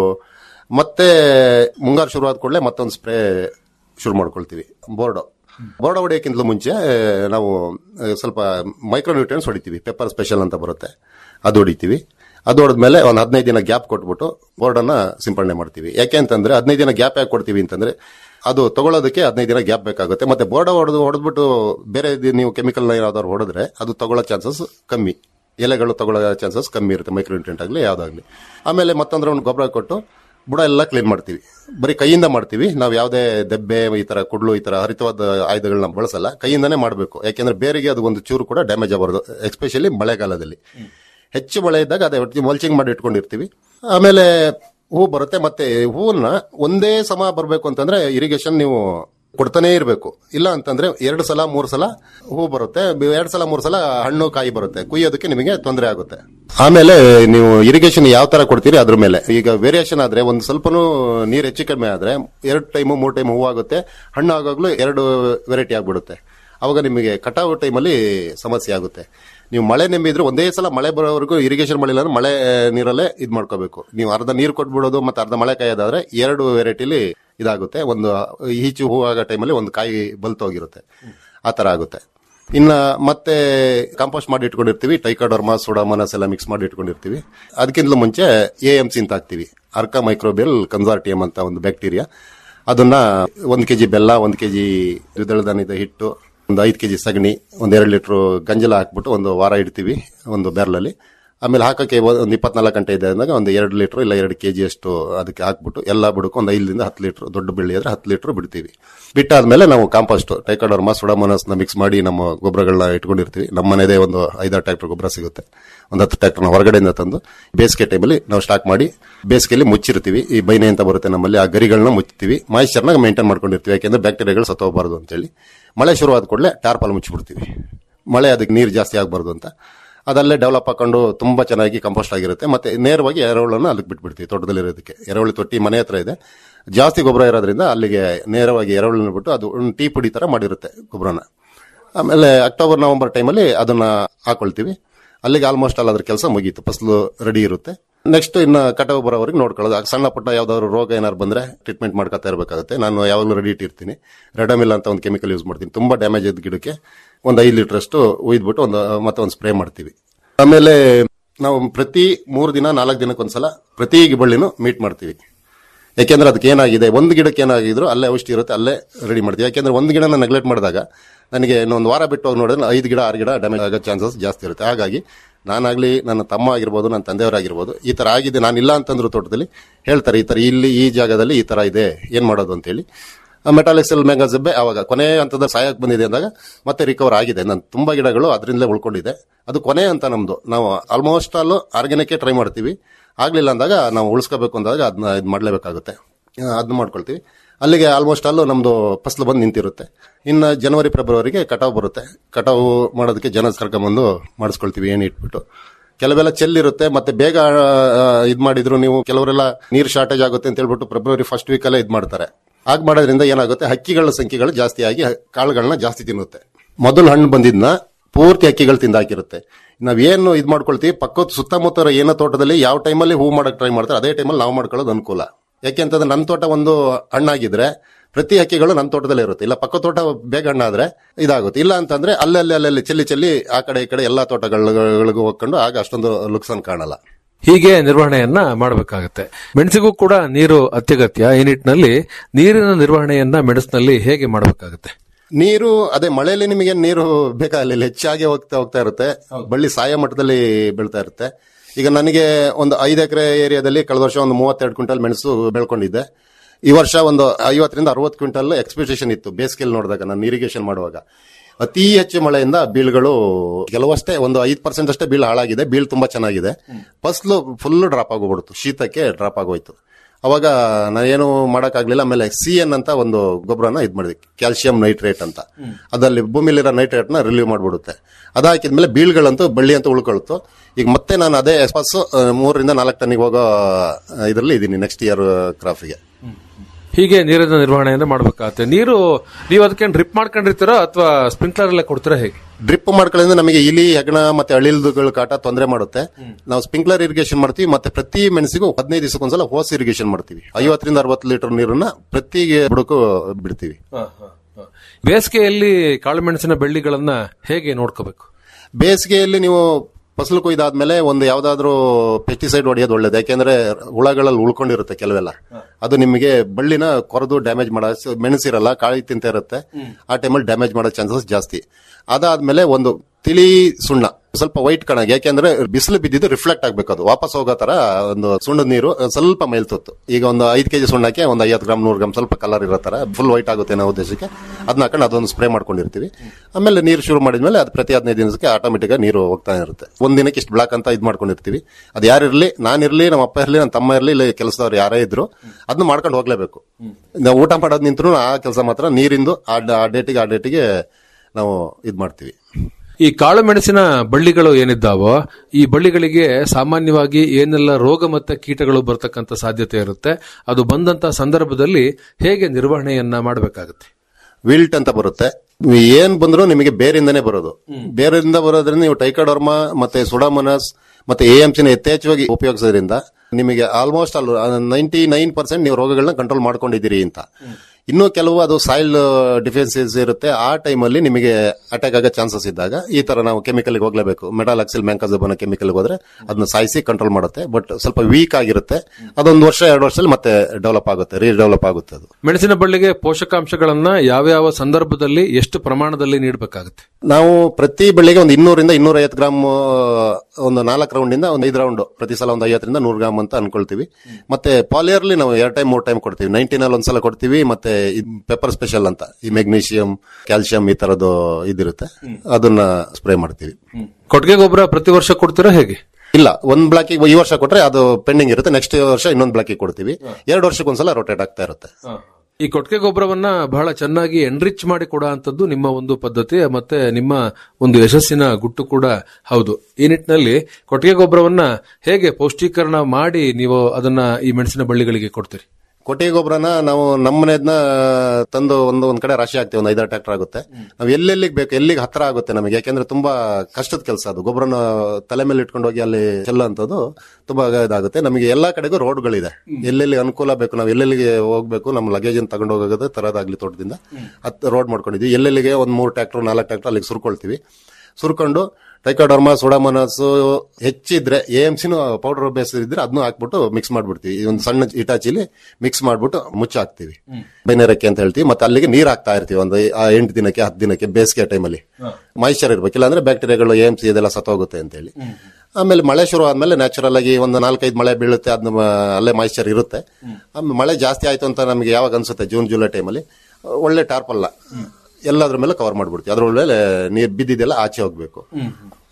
ಮತ್ತೆ ಮುಂಗಾರು ಶುರುವಾದ ಕೂಡಲೇ ಮತ್ತೊಂದು ಸ್ಪ್ರೇ ಶುರು ಮಾಡ್ಕೊಳ್ತೀವಿ ಬೋರ್ಡೋ ಬೋರ್ಡ ಹೊಡೆಯೋಕ್ಕಿಂತಲೂ ಮುಂಚೆ ನಾವು ಆ, ಸ್ವಲ್ಪ ಮೈಕ್ರೋ ನ್ಯೂಟ್ರಿಯನ್ಸ್ ಹೊಡಿತೀವಿ ಪೆಪ್ಪರ್ ಸ್ಪೆಷಲ್ ಅಂತ ಬರುತ್ತೆ ಅದು ಹೊಡಿತೀವಿ ಅದು ಹೊಡೆದ್ಮೇಲೆ ಒಂದು ಹದಿನೈದು ದಿನ ಗ್ಯಾಪ್ ಕೊಟ್ಬಿಟ್ಟು ಬೋರ್ಡನ್ನ ಸಿಂಪಡಣೆ ಮಾಡ್ತೀವಿ ಯಾಕೆ ಅಂತಂದ್ರೆ ಹದಿನೈದು ದಿನ ಗ್ಯಾಪ್ ಯಾಕೆ ಕೊಡ್ತೀವಿ ಅಂತಂದ್ರೆ ಅದು ತಗೊಳ್ಳೋದಕ್ಕೆ ಹದಿನೈದು ದಿನ ಗ್ಯಾಪ್ ಬೇಕಾಗುತ್ತೆ ಮತ್ತೆ ಬೋರ್ಡ ಹೊಡೆದು ಹೊಡೆದ್ಬಿಟ್ಟು ಬೇರೆ ಇದು ನೀವು ಕೆಮಿಕಲ್ ಯಾವ್ದಾದ್ರು ಹೊಡೆದ್ರೆ ಅದು ತಗೊಳ್ಳೋ ಚಾನ್ಸಸ್ ಕಮ್ಮಿ ಎಲೆಗಳು ತಗೊಳ್ಳೋ ಚಾನ್ಸಸ್ ಕಮ್ಮಿ ಇರುತ್ತೆ ಮೈಕ್ರೋ ನ್ಯೂಟ್ರಿಯೆಂಟ್ ಆಗಲಿ ಯಾವ್ದಾಗ್ಲಿ ಆಮೇಲೆ ಮತ್ತೊಂದು ರೌಂಡ್ ಗೊಬ್ಬರ ಕೊಟ್ಟು ಬುಡ ಎಲ್ಲ ಕ್ಲೀನ್ ಮಾಡ್ತೀವಿ ಬರೀ ಕೈಯಿಂದ ಮಾಡ್ತೀವಿ ನಾವು ಯಾವುದೇ ದೆಬ್ಬೆ ಈ ತರ ಕುಡ್ಲು ಈ ತರ ಹರಿತವಾದ ಆಯುಧಗಳನ್ನ ಬಳಸಲ್ಲ ಕೈಯಿಂದಾನೇ ಮಾಡಬೇಕು ಯಾಕೆಂದ್ರೆ ಬೇರೆಗೆ ಅದು ಒಂದು ಚೂರು ಕೂಡ ಡ್ಯಾಮೇಜ್ ಆಗಬಾರ್ದು ಎಸ್ಪೆಷಲಿ ಮಳೆಗಾಲದಲ್ಲಿ ಹೆಚ್ಚು ಮಳೆ ಇದ್ದಾಗ ಅದೇ ಮಲ್ಚಿಂಗ್ ಮಾಡಿ ಇಟ್ಕೊಂಡಿರ್ತೀವಿ ಆಮೇಲೆ ಹೂ ಬರುತ್ತೆ ಮತ್ತೆ ಹೂವನ್ನ ಒಂದೇ ಸಮ ಬರಬೇಕು ಅಂತಂದ್ರೆ ಇರಿಗೇಷನ್ ನೀವು ಕೊಡ್ತಾನೆ ಇರಬೇಕು ಇಲ್ಲ ಅಂತಂದ್ರೆ ಎರಡು ಸಲ ಮೂರು ಸಲ ಹೂ ಬರುತ್ತೆ ಎರಡು ಸಲ ಮೂರು ಸಲ ಹಣ್ಣು ಕಾಯಿ ಬರುತ್ತೆ ಕುಯ್ಯೋದಕ್ಕೆ ನಿಮಗೆ ತೊಂದರೆ ಆಗುತ್ತೆ ಆಮೇಲೆ ನೀವು ಇರಿಗೇಷನ್ ಯಾವ ತರ ಕೊಡ್ತೀರಿ ಅದ್ರ ಮೇಲೆ ಈಗ ವೇರಿಯೇಷನ್ ಆದ್ರೆ ಒಂದು ಸ್ವಲ್ಪನೂ ನೀರು ಹೆಚ್ಚು ಕಡಿಮೆ ಆದ್ರೆ ಎರಡು ಟೈಮು ಮೂರು ಟೈಮ್ ಹೂ ಆಗುತ್ತೆ ಹಣ್ಣು ಆಗೋಗ್ಲೂ ಎರಡು ವೆರೈಟಿ ಆಗ್ಬಿಡುತ್ತೆ ಅವಾಗ ನಿಮಗೆ ಕಟಾವು ಟೈಮಲ್ಲಿ ಸಮಸ್ಯೆ ಆಗುತ್ತೆ ನೀವು ಮಳೆ ನೆಂಬಿದ್ರೆ ಒಂದೇ ಸಲ ಮಳೆ ಬರೋವರೆಗೂ ಇರಿಗೇಷನ್ ಮಳೆ ಇಲ್ಲ ಅಂದ್ರೆ ಮಳೆ ನೀರಲ್ಲೇ ಇದ್ ಮಾಡ್ಕೋಬೇಕು ನೀವು ಅರ್ಧ ನೀರು ಕೊಟ್ಬಿಡೋದು ಮತ್ತೆ ಅರ್ಧ ಮಳೆ ಕಾಯೋದಾದ್ರೆ ಎರಡು ವೆರೈಟಿಲಿ ಇದಾಗುತ್ತೆ ಒಂದು ಈಚು ಹೂ ಆಗೋ ಟೈಮಲ್ಲಿ ಒಂದು ಕಾಯಿ ಬಲ್ತೋಗಿರುತ್ತೆ ಆ ತರ ಆಗುತ್ತೆ ಇನ್ನ ಮತ್ತೆ ಕಾಂಪೋಸ್ಟ್ ಮಾಡಿ ಇಟ್ಕೊಂಡಿರ್ತೀವಿ ಟೈಕಾಡರ್ಮಾ ಸುಡಾಮನಸ್ ಎಲ್ಲ ಮಿಕ್ಸ್ ಮಾಡಿ ಇಟ್ಕೊಂಡಿರ್ತೀವಿ ಅದಕ್ಕಿಂತಲೂ ಮುಂಚೆ ಎ ಎಂ ಸಿ ಅಂತ ಹಾಕ್ತಿವಿ ಅರ್ಕಾ ಮೈಕ್ರೋಬಿಯಲ್ ಕನ್ಸಾರ್ಟಿಯಂ ಅಂತ ಒಂದು ಬ್ಯಾಕ್ಟೀರಿಯಾ ಅದನ್ನ ಒಂದ್ ಕೆಜಿ ಬೆಲ್ಲ ಒಂದ್ ಕೆಜಿ ದ್ವಿದಳ ಧಾನ್ಯದ ಹಿಟ್ಟು ಒಂದು ಐದು ಕೆಜಿ ಸಗಣಿ ಒಂದ್ ಎರಡು ಲೀಟರ್ ಗಂಜಲ ಹಾಕ್ಬಿಟ್ಟು ಒಂದು ವಾರ ಇಡ್ತೀವಿ ಒಂದು ಬ್ಯಾರಲಲ್ಲಿ ಆಮೇಲೆ ಹಾಕಕ್ಕೆ ಒಂದು ಇಪ್ಪತ್ನಾಲ್ಕು ಗಂಟೆ ಇದೆ ಅಂದಾಗ ಒಂದು ಎರಡು ಲೀಟರ್ ಇಲ್ಲ ಎರಡು ಕೆಜಿ ಅಷ್ಟು ಅದಕ್ಕೆ ಹಾಕ್ಬಿಟ್ಟು ಎಲ್ಲ ಬಿಡಕ್ಕೆ ಒಂದು ಐದರಿಂದ ಹತ್ತು ಲೀಟರ್ ದೊಡ್ಡ ಬೆಳ್ಳಿ ಆದ್ರೆ ಹತ್ತು ಲೀಟರ್ ಬಿಡ್ತೀವಿ ಬಿಟ್ಟಾದ್ಮೇಲೆ ನಾವು ಕಾಂಪೋಸ್ಟ್ ಟೈಕಾಡರ್ಮಾ ಸುಡಮನಸ್ನ ಮಿಕ್ಸ್ ಮಾಡಿ ನಮ್ಮ ಗೊಬ್ಬರಗಳನ್ನ ಇಟ್ಕೊಂಡಿರ್ತೀವಿ ನಮ್ಮ ಮನೆದೇ ಒಂದು ಐದಾರು ಟ್ರ್ಯಾಕ್ಟರ್ ಗೊಬ್ಬರ ಸಿಗುತ್ತೆ ಒಂದು ಹತ್ತು ಟ್ರ್ಯಾಕ್ಟರ್ನ ಹೊರಗಡೆಯಿಂದ ತಂದು ಬೇಸಿಗೆ ಟೈಮಲ್ಲಿ ನಾವು ಸ್ಟಾಕ್ ಮಾಡಿ ಬೇಸಿಗೆಯಲ್ಲಿ ಮುಚ್ಚಿರ್ತೀವಿ ಈ ಬೈನೆ ಅಂತ ಬರುತ್ತೆ ನಮ್ಮಲ್ಲಿ ಆ ಗರಿಗಳನ್ನ ಮುಚ್ತೀವಿ ಮಾಯಿಶ್ಚರ್ನ ಮೇಂಟೈನ್ ಮಾಡ್ಕೊಂಡಿರ್ತೀವಿ ಯಾಕೆಂದ್ರೆ ಬ್ಯಾಕ್ಟೀರಿಯಾಗಳು ಸತ್ತೋಗಬಾರ್ದು ಅಂತೇಳಿ ಮಳೆ ಶುರುವಾದ ಕೂಡಲೇ ಟಾರ್ಪಲ್ ಮುಚ್ಚಿಬಿಡ್ತೀವಿ ಮಳೆ ಅದಕ್ಕೆ ನೀರು ಜಾಸ್ತಿ ಆಗಬಾರ್ದು ಅಂತ ಅದಲ್ಲೇ ಡೆವಲಪ್ ಹಾಕೊಂಡು ತುಂಬಾ ಚೆನ್ನಾಗಿ ಕಂಪೋಸ್ಟ್ ಆಗಿರುತ್ತೆ ಮತ್ತೆ ನೇರವಾಗಿ ಎರೆಹುಳನ್ನ ಅಲ್ಲಿಗೆ ಬಿಟ್ಬಿಡ್ತೀವಿ ತೋಟದಲ್ಲಿರೋದಕ್ಕೆ ಎರೆಹುಳಿ ತೊಟ್ಟಿ ಮನೆ ಹತ್ರ ಇದೆ ಜಾಸ್ತಿ ಗೊಬ್ಬರ ಇರೋದ್ರಿಂದ ಅಲ್ಲಿಗೆ ನೇರವಾಗಿ ಎರೆಹುಳನ್ನ ಬಿಟ್ಟು ಅದು ಒಂದು ಟೀ ಪುಡಿ ತರ ಮಾಡಿರುತ್ತೆ ಗೊಬ್ಬರನ ಆಮೇಲೆ ಅಕ್ಟೋಬರ್ ನವೆಂಬರ್ ಟೈಮಲ್ಲಿ ಅದನ್ನ ಹಾಕೊಳ್ತೀವಿ ಅಲ್ಲಿಗೆ ಆಲ್ಮೋಸ್ಟ್ ಅಲ್ಲಿ ಅದ್ರ ಕೆಲಸ ಮುಗೀತು ಫಸಲು ರೆಡಿ ಇರುತ್ತೆ ನೆಕ್ಸ್ಟ್ ಇನ್ನ ಕಟಾವು ಬರೋವರೆಗೆ ನೋಡ್ಕೊಳ್ಳೋದು ಆಗ ಸಣ್ಣ ಪುಟ್ಟ ಯಾವ್ದಾದ್ರು ರೋಗ ಏನಾರು ಬಂದ್ರೆ ಟ್ರೀಟ್ಮೆಂಟ್ ಮಾಡ್ಕೊತಾ ಇರಬೇಕಾಗುತ್ತೆ ನಾನು ಯಾವಾಗಲೂ ರೆಡಿ ಇಟ್ಟಿರ್ತೀನಿ ರೆಡಮಿಲ್ ಅಂತ ಒಂದು ಕೆಮಿಕಲ್ ಯೂಸ್ ಮಾಡ್ತೀನಿ ತುಂಬಾ ಡ್ಯಾಮೇಜ್ ಇದ್ದ ಗಿಡಕ್ಕೆ ಒಂದು ಐದು ಲೀಟರ್ ಅಷ್ಟು ಒಯ್ದ್ಬಿಟ್ಟು ಒಂದು ಮತ್ತೆ ಒಂದು ಸ್ಪ್ರೇ ಮಾಡ್ತೀವಿ ಆಮೇಲೆ ನಾವು ಪ್ರತಿ ಮೂರು ದಿನ ನಾಲ್ಕು ದಿನಕ್ಕೊಂದ್ಸಲ ಪ್ರತಿ ಬಳ್ಳಿನೂ ಮೀಟ್ ಮಾಡ್ತೀವಿ ಯಾಕೆಂದ್ರೆ ಅದಕ್ಕೆ ಏನಾಗಿದೆ ಒಂದು ಗಿಡಕ್ಕೆ ಏನಾಗಿದ್ರು ಅಲ್ಲೇ ಔಷಧಿ ಇರುತ್ತೆ ಅಲ್ಲೇ ರೆಡಿ ಮಾಡ್ತೀವಿ ಯಾಕೆಂದ್ರೆ ಒಂದು ಗಿಡನ ನೆಗ್ಲೆಕ್ಟ್ ಮಾಡಿದಾಗ ನನಗೆ ಇನ್ನೊಂದು ವಾರ ಬಿಟ್ಟು ಹೋಗಿ ನೋಡಿದ್ರೆ ಐದು ಗಿಡ ಆರು ಗಿಡ ಡ್ಯಾಮೇಜ್ ಆಗೋ ಚಾನ್ಸಸ್ ಜಾಸ್ತಿ ಇರುತ್ತೆ ಹಾಗಾಗಿ ನಾನಾಗ್ಲಿ ನನ್ನ ತಮ್ಮ ಆಗಿರ್ಬೋದು ನನ್ನ ತಂದೆಯವರಾಗಿರ್ಬೋದು ಈ ತರ ಆಗಿದೆ ನಾನು ಇಲ್ಲ ಅಂತಂದ್ರು ತೋಟದಲ್ಲಿ ಹೇಳ್ತಾರೆ ಈ ತರ ಇಲ್ಲಿ ಈ ಜಾಗದಲ್ಲಿ ಈ ತರ ಇದೆ ಏನ್ ಮಾಡೋದು ಅಂತೇಳಿ ಮೆಟಾಲಿಕ್ಸೆಲ್ ಮೆಗಾಜಬ್ಬೆ ಅವಾಗ ಕೊನೆ ಹಂತದ ಸಹಾಯಕ್ಕೆ ಬಂದಿದೆ ಅಂದಾಗ ಮತ್ತೆ ರಿಕವರ್ ಆಗಿದೆ ನನ್ನ ತುಂಬಾ ಗಿಡಗಳು ಅದರಿಂದಲೇ ಉಳ್ಕೊಂಡಿದೆ ಅದು ಕೊನೆ ಅಂತ ನಮ್ದು ನಾವು ಆಲ್ಮೋಸ್ಟ್ ಆಲ್ ಆರ್ಗ್ಯಾನಿಕ್ ಟ್ರೈ ಮಾಡ್ತೀವಿ ಆಗ್ಲಿಲ್ಲ ಅಂದಾಗ ನಾವು ಉಳಿಸ್ಕೋಬೇಕು ಅಂದಾಗ ಅದನ್ನ ಇದು ಮಾಡಲೇಬೇಕಾಗುತ್ತೆ ಅದನ್ನ ಮಾಡ್ಕೊಳ್ತೀವಿ ಅಲ್ಲಿಗೆ ಆಲ್ಮೋಸ್ಟ್ ಅಲ್ಲೂ ನಮ್ದು ಫಸಲು ಬಂದು ನಿಂತಿರುತ್ತೆ ಇನ್ನು ಜನವರಿ ಫೆಬ್ರವರಿಗೆ ಕಟಾವು ಬರುತ್ತೆ ಕಟಾವು ಮಾಡೋದಕ್ಕೆ ಜನ ಕರ್ಕೊಂಬಂದು ಮಾಡಿಸ್ಕೊಳ್ತೀವಿ ಏನು ಇಟ್ಬಿಟ್ಟು ಕೆಲವೆಲ್ಲ ಚೆಲ್ಲಿರುತ್ತೆ ಮತ್ತೆ ಬೇಗ ಆ, ಇದ್ ಮಾಡಿದ್ರು ನೀವು ಕೆಲವರೆಲ್ಲ ನೀರ್ ಶಾರ್ಟೇಜ್ ಆಗುತ್ತೆ ಅಂತ ಹೇಳ್ಬಿಟ್ಟು ಫೆಬ್ರವರಿ ಫಸ್ಟ್ ವೀಕ್ ಅಲ್ಲೇ ಇದ್ ಮಾಡ್ತಾರೆ ಆಗ ಮಾಡೋದ್ರಿಂದ ಏನಾಗುತ್ತೆ ಹಕ್ಕಿಗಳ ಸಂಖ್ಯೆಗಳು ಜಾಸ್ತಿ ಆಗಿ ಹ- ಕಾಳುಗಳನ್ನ ಜಾಸ್ತಿ ತಿನ್ನುತ್ತೆ ಮೊದಲು ಹಣ್ಣು ಬಂದಿದ್ನ ಪೂರ್ತಿ ಹಕ್ಕಿಗಳು ತಿಂದಾಕಿರುತ್ತೆ ನಾವೇನು ಇದ್ ಮಾಡ್ಕೊಳ್ತೀವಿ ಪಕ್ಕದ ಸುತ್ತಮುತ್ತ ಏನೋ ತೋಟದಲ್ಲಿ ಯಾವ ಟೈಮಲ್ಲಿ ಹೂ ಮಾಡಕ್ ಟ್ರೈ ಮಾಡ್ತಾರೆ ಅದೇ ಟೈಮಲ್ಲಿ ನಾವು ಮಾಡ್ಕೊಳ್ಳೋದು ಅನುಕೂಲ ಯಾಕೆಂತಂದ್ರೆ ನನ್ನ ತೋಟ ಒಂದು ಹಣ್ಣಾಗಿದ್ರೆ ಪ್ರತಿ ಹಕ್ಕಿಗಳು ನನ್ನ ತೋಟದಲ್ಲೇ ಇರುತ್ತೆ ಇಲ್ಲ ಪಕ್ಕ ತೋಟ ಬೇಗ ಹಣ್ಣಾದ್ರೆ ಇದಾಗುತ್ತೆ ಇಲ್ಲ ಅಂತಂದ್ರೆ ಅಲ್ಲಲ್ಲಿ ಅಲ್ಲಲ್ಲಿ ಚೆಲ್ಲಿ ಚೆಲ್ಲಿ ಆ ಕಡೆ ಈ ಕಡೆ ಎಲ್ಲಾ ತೋಟಗಳಿಗೂ ಹೋಗ್ಕೊಂಡು ಆಗ ಅಷ್ಟೊಂದು ಲುಕ್ಸನ್ ಕಾಣಲ್ಲ ಹೀಗೆ ನಿರ್ವಹಣೆಯನ್ನ ಮಾಡಬೇಕಾಗತ್ತೆ ಮೆಣಸಿಗೂ ಕೂಡ ನೀರು ಅತ್ಯಗತ್ಯ ಈ ನಿಟ್ಟಿನಲ್ಲಿ ನೀರಿನ ನಿರ್ವಹಣೆಯನ್ನ ಮೆಣಸಿನಲ್ಲಿ ಹೇಗೆ ಮಾಡಬೇಕಾಗತ್ತೆ ನೀರು ಅದೇ ಮಳೆಯಲ್ಲಿ ನಿಮಗೆ ನೀರು ಬೇಕಾಗಲಿಲ್ಲ ಹೆಚ್ಚಾಗಿ ಹೋಗ್ತಾ ಹೋಗ್ತಾ ಇರುತ್ತೆ ಬಳ್ಳಿ ಸಾಯ ಮಟ್ಟದಲ್ಲಿ ಬೀಳ್ತಾ ಇರುತ್ತೆ ಈಗ ನನಗೆ ಒಂದು ಐದು ಎಕರೆ ಏರಿಯಾದಲ್ಲಿ ಕಳೆದ ವರ್ಷ ಒಂದು ಮೂವತ್ತೆರಡು ಕ್ವಿಂಟಲ್ ಮೆಣಸು ಬೆಳ್ಕೊಂಡಿದ್ದೆ ಈ ವರ್ಷ ಒಂದು ಐವತ್ತರಿಂದ ಅರವತ್ತು ಕ್ವಿಂಟಲ್ ಎಕ್ಸ್ಪೆಕ್ಟೇಷನ್ ಇತ್ತು ಬೇಸಿಗೆಯಲ್ಲಿ ನೋಡಿದಾಗ ನಾನು ಇರಿಗೇಷನ್ ಮಾಡುವಾಗ ಅತಿ ಹೆಚ್ಚು ಮಳೆಯಿಂದ ಬೀಳ್ಗಳು ಕೆಲವಷ್ಟೇ ಒಂದು ಐದು ಪರ್ಸೆಂಟ್ ಅಷ್ಟೇ ಬೀಳ್ ಹಾಳಾಗಿದೆ ಬೀಳ್ ತುಂಬಾ ಚೆನ್ನಾಗಿದೆ ಫಸ್ಲು ಫುಲ್ ಡ್ರಾಪ್ ಆಗೋಗ್ಬಿಡ್ತು ಶೀತಕ್ಕೆ ಡ್ರಾಪ್ ಆಗೋಯ್ತು ಅವಾಗ ನಾನೇನು ಮಾಡೋಕ್ಕಾಗ್ಲಿಲ್ಲ ಆಮೇಲೆ ಸಿ ಎನ್ ಅಂತ ಒಂದು ಗೊಬ್ಬರನ ಇದ್ ಮಾಡಿದ್ವಿ ಕ್ಯಾಲ್ಸಿಯಂ ನೈಟ್ರೇಟ್ ಅಂತ ಅದಲ್ಲಿ ಭೂಮಿಲಿರೋ ನೈಟ್ರೇಟ್ ನ ರಿಲೀವ್ ಮಾಡ್ಬಿಡುತ್ತೆ ಅದಾಕಿದ್ಮೇಲೆ ಬೀಳ್ಗಳಂತೂ ಬಳ್ಳಿ ಅಂತ ಉಳ್ಕೊಳ್ತು ಈಗ ಮತ್ತೆ ನಾನು ಅದೇ ಎಸ್ಪಾಸ್ ಮೂರರಿಂದ ನಾಲ್ಕು ಟನ್ನಿಗೆ ಹೋಗೋ ಇದರಲ್ಲಿ ಇದೀನಿ ನೆಕ್ಸ್ಟ್ ಇಯರ್ ಕ್ರಾಫಿಗೆ ಹೀಗೆ ನೀರಿನ ನಿರ್ವಹಣೆಯನ್ನ ಮಾಡಬೇಕಾಗತ್ತೆ ನೀರು ನೀವು ಅದಕ್ಕೆ ಡ್ರಿಪ್ ಮಾಡ್ಕೊಂಡಿರ್ತೀರಾ ಅಥವಾ ಸ್ಪ್ರಿಂಕ್ಲರ್ ಎಲ್ಲ ಕೊಡ್ತೀರಾ ಹೇಗೆ ಡ್ರಿಪ್ ಮಾಡ್ಕೊಳ್ಳೋದ್ರಿಂದ ನಮಗೆ ಇಲಿ ಹೆಗಣ ಮತ್ತೆ ಅಳಿಲ್ದುಗಳ ಕಾಟ ತೊಂದರೆ ಮಾಡುತ್ತೆ ನಾವು ಸ್ಪ್ರಿಂಕ್ಲರ್ ಇರಿಗೇಷನ್ ಮಾಡ್ತೀವಿ ಮತ್ತೆ ಪ್ರತಿ ಮೆಣಸಿಗೂ ಹದಿನೈದು ದಿವಸಕ್ಕೊಂದ್ಸಲ ಹೋಸ್ ಇರಿಗೇಷನ್ ಮಾಡ್ತೀವಿ ಐವತ್ತರಿಂದ ಅರವತ್ತು ಲೀಟರ್ ನೀರನ್ನ ಪ್ರತಿ ಬುಡಕ್ಕೂ ಬಿಡ್ತೀವಿ ಬೇಸಿಗೆಯಲ್ಲಿ ಕಾಳುಮೆಣಸಿನ ಬೆಳ್ಳಿಗಳನ್ನ ಹೇಗೆ ನೋಡ್ಕೋಬೇಕು ಬೇಸಿಗೆಯಲ್ಲಿ ನೀವು ಫಸಲು ಕೊಯ್ದಾದ್ಮೇಲೆ ಒಂದು ಯಾವ್ದಾದ್ರು ಪೆಸ್ಟಿಸೈಡ್ ಹೊಡೆಯೋದು ಒಳ್ಳೇದು ಯಾಕೆಂದ್ರೆ ಹುಳಗಳಲ್ಲಿ ಉಳ್ಕೊಂಡಿರುತ್ತೆ ಕೆಲವೆಲ್ಲ ಅದು ನಿಮಗೆ ಬಳ್ಳಿನ ಕೊರೆದು ಡ್ಯಾಮೇಜ್ ಮಾಡೋ ಮೆಣಸಿರಲ್ಲ ಕಾಳಿ ತಿಂತ ಇರುತ್ತೆ ಆ ಟೈಮಲ್ಲಿ ಡ್ಯಾಮೇಜ್ ಮಾಡೋ ಚಾನ್ಸಸ್ ಜಾಸ್ತಿ ಅದಾದ್ಮೇಲೆ ಒಂದು ತಿಳಿ ಸುಣ್ಣ ಸ್ವಲ್ಪ ವೈಟ್ ಕಣಗೆ ಯಾಕೆಂದ್ರೆ ಬಿಸಿಲು ಬಿದ್ದಿದ್ದು ರಿಫ್ಲೆಕ್ಟ್ ಆಗ್ಬೇಕು ಅದು ವಾಪಸ್ ಹೋಗೋ ತರ ಒಂದು ಸುಣ್ಣದ ನೀರು ಸ್ವಲ್ಪ ಮೇಲ್ತೊತ್ತು ಈಗ ಒಂದು ಐದು ಕೆಜಿ ಸುಣ್ಣಕ್ಕೆ ಒಂದು ಐವತ್ತು ಗ್ರಾಮ್ ನೂರು ಗ್ರಾಮ್ ಸ್ವಲ್ಪ ಕಲರ್ ಇರೋ ತರ ಫುಲ್ ವೈಟ್ ಆಗುತ್ತೆ ಅನ್ನೋ ಉದ್ದೇಶಕ್ಕೆ ಅದನ್ನ ಹಾಕೊಂಡು ಅದೊಂದು ಸ್ಪ್ರೇ ಮಾಡ್ಕೊಂಡಿರ್ತೀವಿ ಆಮೇಲೆ ನೀರು ಶುರು ಮಾಡಿದ್ಮೇಲೆ ಅದು ಪ್ರತಿ ಹದಿನೈದು ದಿನಕ್ಕೆ ಆಟೋಮೆಟಿಕ್ ನೀರು ಹೋಗ್ತಾ ಇರುತ್ತೆ ಒಂದ್ ದಿನಕ್ಕೆ ಇಷ್ಟು ಬ್ಲಾಕ್ ಅಂತ ಇದು ಮಾಡ್ಕೊಂಡಿರ್ತೀವಿ ಅದು ಯಾರಿರ್ಲಿ ನಾನಿರ್ಲಿ ನಮ್ಮ ಅಪ್ಪ ಇರ್ಲಿ ನನ್ನ ತಮ್ಮ ಇರ್ಲಿ ಇಲ್ಲ ಕೆಲಸದವ್ರು ಯಾರೇ ಇದ್ರು ಅದನ್ನ ಮಾಡ್ಕೊಂಡು ಹೋಗ್ಲೇಬೇಕು ನಾವು ಊಟ ಮಾಡೋದ್ ನಿಂತ್ರು ಆ ಕೆಲಸ ಮಾತ್ರ ನೀರಿಂದು ಆ ಡ- ಆ ಡೇಟಿಗೆ ಆ ಡೇಟಿಗೆ ನಾವು ಇದ್ ಮಾಡ್ತೀವಿ ಈ ಕಾಳು ಮೆಣಸಿನ ಬಳ್ಳಿಗಳು ಏನಿದ್ದಾವೋ ಈ ಬಳ್ಳಿಗಳಿಗೆ ಸಾಮಾನ್ಯವಾಗಿ ಏನೆಲ್ಲ ರೋಗ ಮತ್ತೆ ಕೀಟಗಳು ಬರ್ತಕ್ಕಂಥ ಸಾಧ್ಯತೆ ಇರುತ್ತೆ ಅದು ಬಂದಂತ ಸಂದರ್ಭದಲ್ಲಿ ಹೇಗೆ ನಿರ್ವಹಣೆಯನ್ನ ಮಾಡಬೇಕಾಗುತ್ತೆ ವಿಲ್ಟ್ ಅಂತ ಬರುತ್ತೆ ಏನ್ ಬಂದ್ರು ನಿಮಗೆ ಬೇರಿಂದನೇ ಬರೋದು ಬೇರಿಂದ ಬರೋದ್ರಿಂದ ನೀವು ಟೈಕಾಡರ್ಮ ಮತ್ತೆ ಸುಡಾಮನಸ್ ಮತ್ತೆ ಎ ಎಂ ಸಿನ ಯಥೇಚ್ಛವಾಗಿ ಉಪಯೋಗಿಸೋದ್ರಿಂದ ನಿಮಗೆ ಆಲ್ಮೋಸ್ಟ್ ಅಲ್ ನೈಂಟಿ ನೈನ್ ಪರ್ಸೆಂಟ್ ನೀವು ರೋಗಗಳನ್ನ ಕಂಟ್ರೋಲ್ ಮಾಡ್ಕೊಂಡಿದ್ದೀರಿ ಅಂತ ಇನ್ನು ಕೆಲವು ಅದು ಸಾಯಿಲ್ ಡಿಫೆನ್ಸಸ್ ಇರುತ್ತೆ ಆ ಟೈಮಲ್ಲಿ ನಿಮಗೆ ಅಟ್ಯಾಕ್ ಆಗೋ ಚಾನ್ಸಸ್ ಇದ್ದಾಗ ಈ ತರ ನಾವು ಕೆಮಿಕಲ್ ಹೋಗ್ಲೇಬೇಕು ಮೆಟಾಲಾಕ್ಸಿಲ್ ಮ್ಯಾಂಕಾಜಬನ ಕೆಮಿಕಲ್ ಹೋದ್ರೆ ಅದನ್ನ ಸಾಯಿಸಿ ಕಂಟ್ರೋಲ್ ಮಾಡುತ್ತೆ ಬಟ್ ಸ್ವಲ್ಪ ವೀಕ್ ಆಗಿರುತ್ತೆ ಅದೊಂದು ವರ್ಷ ಎರಡು ವರ್ಷದಲ್ಲಿ ಮತ್ತೆ ಡೆವಲಪ್ ಆಗುತ್ತೆ ರೀಡೆವಲಪ್ ಆಗುತ್ತೆ ಅದು ಮೆಣಸಿನ ಬಳ್ಳಿಗೆ ಪೋಷಕಾಂಶಗಳನ್ನ ಯಾವ್ಯಾವ ಸಂದರ್ಭದಲ್ಲಿ ಎಷ್ಟು ಪ್ರಮಾಣದಲ್ಲಿ ನೀಡಬೇಕಾಗುತ್ತೆ ನಾವು ಪ್ರತಿ ಬೆಳ್ಳಿಗೆ ಒಂದು ಇನ್ನೂರಿಂದ ಇನ್ನೂರ ಐವತ್ತು ಗ್ರಾಮ್ ಒಂದು ನಾಲ್ಕು ರೌಂಡ್ ಇಂದ ಒಂದು ಐದು ರೌಂಡ್ ಪ್ರತಿ ಸಲ ಒಂದು ಐವತ್ತರಿಂದ ನೂರು ಗ್ರಾಮ್ ಅಂತ ಅನ್ಕೊಳ್ತೀವಿ ಮತ್ತೆ ಪಾಲಿಯರ್ಲಿ ನಾವು ಎರಡು ಟೈಮ್ ಮೂರು ಟೈಮ್ ಕೊಡ್ತೀವಿ ನೈನ್ಟೀನ್ ಅಲ್ಲಿ ಒಂದ್ಸಲ ಕೊಡ್ತೀವಿ ಮತ್ತೆ ಪೆಪ್ಪರ್ ಸ್ಪೆಷಲ್ ಅಂತ ಈ ಮೆಗ್ನೀಷಿಯಂ ಕ್ಯಾಲ್ಸಿಯಂ ಈ ತರದ್ದು ಇದಿರುತ್ತೆ ಅದನ್ನ ಸ್ಪ್ರೇ ಮಾಡ್ತೀವಿ ಕೊಟ್ಟಿಗೆ ಗೊಬ್ಬರ ಪ್ರತಿ ವರ್ಷ ಕೊಡ್ತೀರಾ ಹೇಗೆ ಇಲ್ಲ ಒಂದ್ ಬ್ಲಾಕಿಗೆ ಈ ವರ್ಷ ಕೊಟ್ರೆ ಅದು ಪೆಂಡಿಂಗ್ ಇರುತ್ತೆ ನೆಕ್ಸ್ಟ್ ವರ್ಷ ಇನ್ನೊಂದು ಬ್ಲಾಕಿಗೆ ಕೊಡ್ತೀವಿ ಎರಡು ವರ್ಷಕ್ಕೊಂದ್ಸಲ ರೊಟೇಟ್ ಆಗ್ತಾ ಇರುತ್ತೆ ಈ ಕೊಟ್ಟಿಗೆ ಗೊಬ್ಬರವನ್ನ ಬಹಳ ಚೆನ್ನಾಗಿ ಎನ್ರಿಚ್ ಮಾಡಿ ಕೊಡೋ ಅಂತದ್ದು ನಿಮ್ಮ ಒಂದು ಪದ್ಧತಿ ಮತ್ತೆ ನಿಮ್ಮ ಒಂದು ಯಶಸ್ಸಿನ ಗುಟ್ಟು ಕೂಡ ಹೌದು ಈ ನಿಟ್ಟಿನಲ್ಲಿ ಕೊಟ್ಟಿಗೆ ಗೊಬ್ಬರವನ್ನ ಹೇಗೆ ಪೌಷ್ಟೀಕರಣ ಮಾಡಿ ನೀವು ಅದನ್ನ ಈ ಮೆಣಸಿನ ಬಳ್ಳಿಗಳಿಗೆ ಕೊಡ್ತೀರಿ ಕೊಟ್ಟಿಗೆ ಗೊಬ್ಬರನ ನಾವು ನಮ್ಮ ಮನೆಯದ್ನ ತಂದು ಒಂದು ಒಂದ್ ಕಡೆ ರಾಶಿ ಹಾಕ್ತೀವಿ ಒಂದು ಐದಾರು ಟ್ರಾಕ್ಟರ್ ಆಗುತ್ತೆ ನಾವು ಎಲ್ಲೆಲ್ಲಿಗೆ ಬೇಕು ಎಲ್ಲಿಗೆ ಹತ್ರ ಆಗುತ್ತೆ ನಮಗೆ ಯಾಕೆಂದ್ರೆ ತುಂಬಾ ಕಷ್ಟದ ಕೆಲಸ ಅದು ಗೊಬ್ಬರನ ತಲೆ ಮೇಲೆ ಇಟ್ಕೊಂಡು ಹೋಗಿ ಅಲ್ಲಿ ಚೆಲ್ಲುವಂಥದ್ದು ತುಂಬಾ ಇದಾಗುತ್ತೆ ನಮಗೆ ಎಲ್ಲಾ ಕಡೆಗೂ ರೋಡ್ಗಳಿದೆ ಎಲ್ಲೆಲ್ಲಿ ಅನುಕೂಲ ಬೇಕು ನಾವು ಎಲ್ಲೆಲ್ಲಿಗೆ ಹೋಗ್ಬೇಕು ನಮ್ಮ ಲಗೇಜ್ ತಗೊಂಡು ಹೋಗೋದು ತರೋದಾಗ್ಲಿ ತೋಟದಿಂದ ಹತ್ತು ರೋಡ್ ಮಾಡ್ಕೊಂಡಿದ್ವಿ ಎಲ್ಲೆಲ್ಲಿಗೆ ಒಂದ್ ಮೂರು ಟ್ರಾಕ್ಟರ್ ನಾಲ್ಕು ಟ್ರಾಕ್ಟರ್ ಅಲ್ಲಿಗೆ ಸುರ್ಕೊಳ್ತೀವಿ ಸುರ್ಕೊಂಡು ಟೈಕಾಡರ್ಮ ಸೋಡಾಮನಸ್ ಹೆಚ್ಚಿದ್ರೆ ಎ ಎಂ ಸಿನು ಪೌಡರ್ ಬೇಸ್ ಇದ್ರೆ ಅದನ್ನು ಹಾಕ್ಬಿಟ್ಟು ಮಿಕ್ಸ್ ಮಾಡ್ಬಿಡ್ತೀವಿ ಈ ಒಂದು ಸಣ್ಣ ಇಟಾಚಿಲಿ ಮಿಕ್ಸ್ ಮಾಡ್ಬಿಟ್ಟು ಮುಚ್ಚ ಹಾಕ್ತಿವಿ ಬೈನರಕ್ಕೆ ಅಂತ ಹೇಳ್ತೀವಿ ಮತ್ತೆ ಅಲ್ಲಿಗೆ ನೀರ್ ಹಾಕ್ತಾ ಇರ್ತೀವಿ ಒಂದು ಆ ಎಂಟು ದಿನಕ್ಕೆ ಹತ್ತು ದಿನಕ್ಕೆ ಬೇಸಿಗೆ ಟೈಮಲ್ಲಿ ಮಾಯಿಶ್ಚರ್ ಇರ್ಬೇಕು ಇಲ್ಲಾಂದ್ರೆ ಬ್ಯಾಕ್ಟೀರಿಯಾಗಳು ಎ ಎಂ ಸಿ ಇದೆಲ್ಲ ಸತ್ತೋಗುತ್ತೆ ಅಂತ ಹೇಳಿ ಆಮೇಲೆ ಮಳೆ ಶುರು ಆದ್ಮೇಲೆ ನ್ಯಾಚುರಲ್ ಆಗಿ ಒಂದು ನಾಲ್ಕೈದು ಮಳೆ ಬೀಳುತ್ತೆ ಅದನ್ನ ಅಲ್ಲೇ ಮಾಯಿಶ್ಚರ್ ಇರುತ್ತೆ ಆಮೇಲೆ ಮಳೆ ಜಾಸ್ತಿ ಆಯ್ತು ಅಂತ ನಮಗೆ ಯಾವಾಗ ಅನ್ಸುತ್ತೆ ಜೂನ್ ಜುಲೈ ಟೈಮಲ್ಲಿ ಒಳ್ಳೆ ಟಾರ್ಪಲ್ಲ ಎಲ್ಲದ್ರ ಮೇಲೆ ಕವರ್ ಮಾಡ್ಬಿಡ್ತೀವಿ ಅದ್ರ ಮೇಲೆ ನೀರ್ ಬಿದ್ದಿದ್ದೆಲ್ಲ ಆಚೆ ಹೋಗ್ಬೇಕು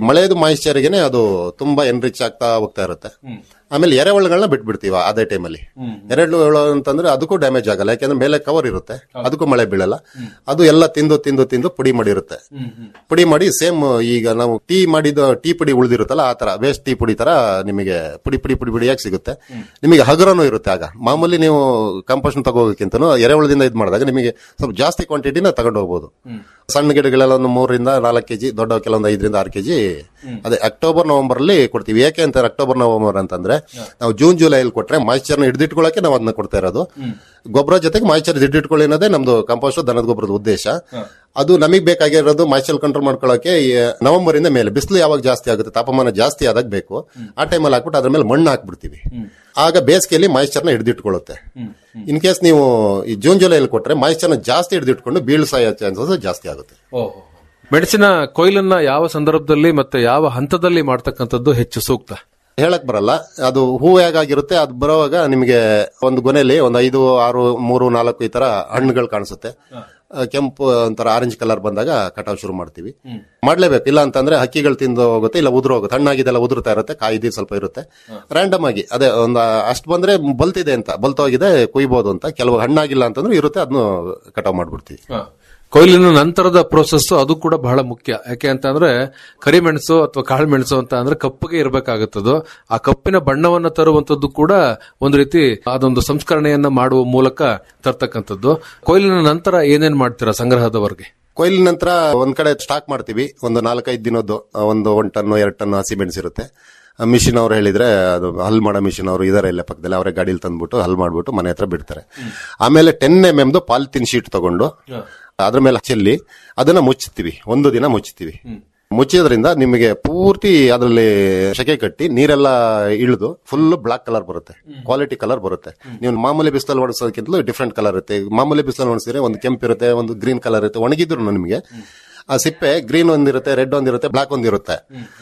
ಮಳೆದು ಮಾಯಿಶ್ಚರ್ಗೆನೆ ಅದು ತುಂಬಾ ಎನ್ರಿಚ್ ಆಗ್ತಾ ಹೋಗ್ತಾ ಇರುತ್ತೆ ಆಮೇಲೆ ಎರೆಹುಳುಗಳನ್ನ ಬಿಟ್ಬಿಡ್ತೀವಿ ಅದೇ ಟೈಮಲ್ಲಿ ಎರೆಹುಳು ಅಂತಂದ್ರೆ ಅದಕ್ಕೂ ಡ್ಯಾಮೇಜ್ ಆಗಲ್ಲ ಯಾಕಂದ್ರೆ ಮೇಲೆ ಕವರ್ ಇರುತ್ತೆ ಅದಕ್ಕೂ ಮಳೆ ಬೀಳಲ್ಲ ಅದು ಎಲ್ಲ ತಿಂದು ತಿಂದು ತಿಂದು ಪುಡಿ ಮಾಡಿರುತ್ತೆ ಪುಡಿ ಮಾಡಿ ಸೇಮ್ ಈಗ ನಾವು ಟೀ ಮಾಡಿದ ಟೀ ಪುಡಿ ಉಳಿದಿರುತ್ತಲ್ಲ ಆ ತರ ವೇಸ್ಟ್ ಟೀ ಪುಡಿ ತರ ನಿಮಗೆ ಪುಡಿ ಪುಡಿ ಪುಡಿ ಪುಡಿಯಾಗಿ ಸಿಗುತ್ತೆ ನಿಮಗೆ ಹಗುರನೂ ಇರುತ್ತೆ ಆಗ ಮಾಮೂಲಿ ನೀವು ಕಂಪೋಸ್ಟ್ ತಗೋಬೇಕಿಂತನೂ ಎರೆಹುಳದಿಂದ ಇದು ಮಾಡಿದಾಗ ನಿಮಗೆ ಸ್ವಲ್ಪ ಜಾಸ್ತಿ ಕ್ವಾಂಟಿಟಿನ ತಗೊಂಡು ಹೋಗ್ಬೋದು ಸಣ್ಣ ಗಿಡಗಳೆಲ್ಲ ಒಂದು ಮೂರರಿಂದ ನಾಲ್ಕು ಕೆಜಿ ದೊಡ್ಡ ಕೆಲವೊಂದು ಐದರಿಂದ ಆರು ಕೆಜಿ ಅದೇ ಅಕ್ಟೋಬರ್ ನವೆಂಬರ್ ಅಲ್ಲಿ ಕೊಡ್ತೀವಿ ಯಾಕೆ ಅಂತಾರೆ ಅಕ್ಟೋಬರ್ ನವೆಂಬರ್ ಅಂತಂದ್ರೆ ನಾವು ಜೂನ್ ಜುಲೈಲಿ ಕೊಟ್ರೆ ಮಾಯಿಶ್ಚರ್ನ ಹಿಡಿದಿಟ್ಕೊಳ್ಳಕ್ಕೆ ನಾವು ಅದನ್ನ ಕೊಡ್ತಾ ಇರೋದು ಗೊಬ್ಬರ ಜೊತೆಗೆ ಮಾಯಿಶ್ಚರ್ ಹಿಡಿದಿಟ್ಕೊಳ್ಳಿ ಅನ್ನೋದೇ ನಮ್ದು ಕಂಪೋಸ್ಟ್ ದನದ ಗೊಬ್ಬರದ ಉದ್ದೇಶ ಅದು ನಮಗೆ ಬೇಕಾಗಿರೋದು ಮಾಯಿಶ್ಚರ್ ಕಂಟ್ರೋಲ್ ಮಾಡ್ಕೊಳ್ಳೋಕೆ ಈ ನವೆಂಬರ್ ಇಂದ ಮೇಲೆ ಬಿಸಿಲು ಯಾವಾಗ ಜಾಸ್ತಿ ಆಗುತ್ತೆ ತಾಪಮಾನ ಜಾಸ್ತಿ ಆದಾಗ ಬೇಕು ಆ ಟೈಮಲ್ಲಿ ಹಾಕ್ಬಿಟ್ಟು ಅದ್ರ ಮೇಲೆ ಮಣ್ಣು ಹಾಕ್ಬಿಡ್ತೀವಿ ಆಗ ಬೇಸಿಗೆಯಲ್ಲಿ ಮಾಯಿಶ್ಚರ್ನ ಹಿಡಿದಿಟ್ಕೊಳ್ಳುತ್ತೆ ಇನ್ ಕೇಸ್ ನೀವು ಈ ಜೂನ್ ಜುಲೈಲಿ ಕೊಟ್ರೆ ಮಾಯಿಶ್ಚರ್ನ ಜಾಸ್ತಿ ಹಿಡಿದಿಟ್ಕೊಂಡು ಬೀಳ್ಸಾಯೋ ಚಾನ್ಸಸ್ ಜಾಸ್ತಿ ಆಗುತ್ತೆ ಮೆಣಸಿನ ಕೊಯ್ಲನ್ನ ಯಾವ ಸಂದರ್ಭದಲ್ಲಿ ಮತ್ತೆ ಯಾವ ಹಂತದಲ್ಲಿ ಮಾಡ್ತಕ್ಕಂಥದ್ದು ಹೆಚ್ಚು ಸೂಕ್ತ ಹೇಳಕ್ ಬರಲ್ಲ ಅದು ಹೂ ಹೇಗಾಗಿರುತ್ತೆ ಅದು ಬರೋವಾಗ ನಿಮಗೆ ಒಂದು ಗೊನೆಯಲ್ಲಿ ಒಂದು ಐದು ಆರು ಮೂರು ನಾಲ್ಕು ಈ ತರ ಹಣ್ಣುಗಳು ಕಾಣಿಸುತ್ತೆ ಆ, ಕೆಂಪು ಒಂಥರ ಆರೆಂಜ್ ಕಲರ್ ಬಂದಾಗ ಕಟಾವ್ ಶುರು ಮಾಡ್ತೀವಿ ಮಾಡ್ಲೇಬೇಕು ಇಲ್ಲ ಅಂತಂದ್ರೆ ಹಕ್ಕಿಗಳು ತಿಂದು ಹೋಗುತ್ತೆ ಇಲ್ಲ ಉದುರು ಹೋಗುತ್ತೆ ಹಣ್ಣಾಗಿದೆಲ್ಲ ಉದುರ್ತಾ ಇರುತ್ತೆ ಕಾಯಿದಿ ಸ್ವಲ್ಪ ಇರುತ್ತೆ ರ್ಯಾಂಡಮ್ ಆಗಿ ಅದೇ ಒಂದು ಅಷ್ಟು ಬಂದ್ರೆ ಬಲ್ತಿದೆ ಅಂತ ಬಲ್ತೋಗಿದೆ ಕುಯ್ಬೋದು ಅಂತ ಕೆಲವು ಹಣ್ಣಾಗಿಲ್ಲ ಅಂತಂದ್ರೆ ಇರುತ್ತೆ ಅದನ್ನು ಕಟಾವ್ ಮಾಡ್ಬಿಡ್ತೀವಿ ಕೊಯ್ಲಿನ ನಂತರದ ಪ್ರೋಸೆಸ್ ಅದು ಕೂಡ ಬಹಳ ಮುಖ್ಯ ಯಾಕೆ ಅಂತಂದ್ರೆ ಕರಿಮೆಣಸು ಅಥವಾ ಕಾಳು ಮೆಣಸು ಅಂತ ಅಂದ್ರೆ ಕಪ್ಪಗೆ ಇರಬೇಕಾಗುತ್ತದು ಆ ಕಪ್ಪಿನ ಬಣ್ಣವನ್ನ ತರುವಂತದ್ದು ಕೂಡ ಒಂದು ರೀತಿ ಅದೊಂದು ಸಂಸ್ಕರಣೆಯನ್ನ ಮಾಡುವ ಮೂಲಕ ತರ್ತಕ್ಕಂಥದ್ದು ಕೊಯ್ಲಿನ ನಂತರ ಏನೇನ್ ಮಾಡ್ತೀರಾ ಸಂಗ್ರಹದವರೆಗೆ ಕೊಯ್ಲಿನ ನಂತರ ಒಂದ್ ಕಡೆ ಸ್ಟಾಕ್ ಮಾಡ್ತೀವಿ ಒಂದು ನಾಲ್ಕೈದು ದಿನದ್ದು ಆ, ಒಂದು ಒಂದ್ ಟನ್ ಎರಡು ಟನ್ ಹಸಿ ಮೆಣಸಿರುತ್ತೆ ಮಿಷಿನ್ ಅವ್ರು ಹೇಳಿದ್ರೆ ಅದು ಹಲ್ ಮಾಡೋ ಮಿಷಿನ್ ಅವರು ಇದಾರೆ ಇಲ್ಲ ಪಕ್ಕದಲ್ಲಿ ಅವರೇ ಗಾಡಿಲಿ ತಂದ್ಬಿಟ್ಟು ಹಲ್ ಮಾಡ್ಬಿಟ್ಟು ಮನೆ ಹತ್ರ ಬಿಡ್ತಾರೆ ಆಮೇಲೆ ಟೆನ್ ಎಂ ಎಮ್ದು ಪಾಲಿಥಿನ್ ಶೀಟ್ ತಗೊಂಡು ಅದ್ರ ಮೇಲೆ ಚೆಲ್ಲಿ ಅದನ್ನ ಮುಚ್ಚುತ್ತೀವಿ ಒಂದು ದಿನ ಮುಚ್ಚುತ್ತೀವಿ ಮುಚ್ಚಿದ್ರಿಂದ ನಿಮಗೆ ಪೂರ್ತಿ ಅದರಲ್ಲಿ ಶೆಕೆ ಕಟ್ಟಿ ನೀರೆಲ್ಲ ಇಳಿದು ಫುಲ್ ಬ್ಲಾಕ್ ಕಲರ್ ಬರುತ್ತೆ ಕ್ವಾಲಿಟಿ ಕಲರ್ ಬರುತ್ತೆ ನೀವು ಮಾಮೂಲಿ ಬಿಸಿಲಲ್ಲಿ ಒಣಸೋದಕ್ಕಿಂತಲೂ ಡಿಫ್ರೆಂಟ್ ಕಲರ್ ಇರುತ್ತೆ ಈಗ ಮಾಮೂಲಿ ಬಿಸಿಲಲ್ಲಿ ಒಣಸಿದ್ರೆ ಒಂದು ಕೆಂಪು ಇರುತ್ತೆ ಒಂದು ಗ್ರೀನ್ ಕಲರ್ ಇರುತ್ತೆ ಒಣಗಿದ್ರು ನಿಮಗೆ ಆ ಸಿಪ್ಪೆ ಗ್ರೀನ್ ಒಂದಿರುತ್ತೆ ರೆಡ್ ಒಂದಿರುತ್ತೆ ಬ್ಲಾಕ್ ಒಂದಿರುತ್ತೆ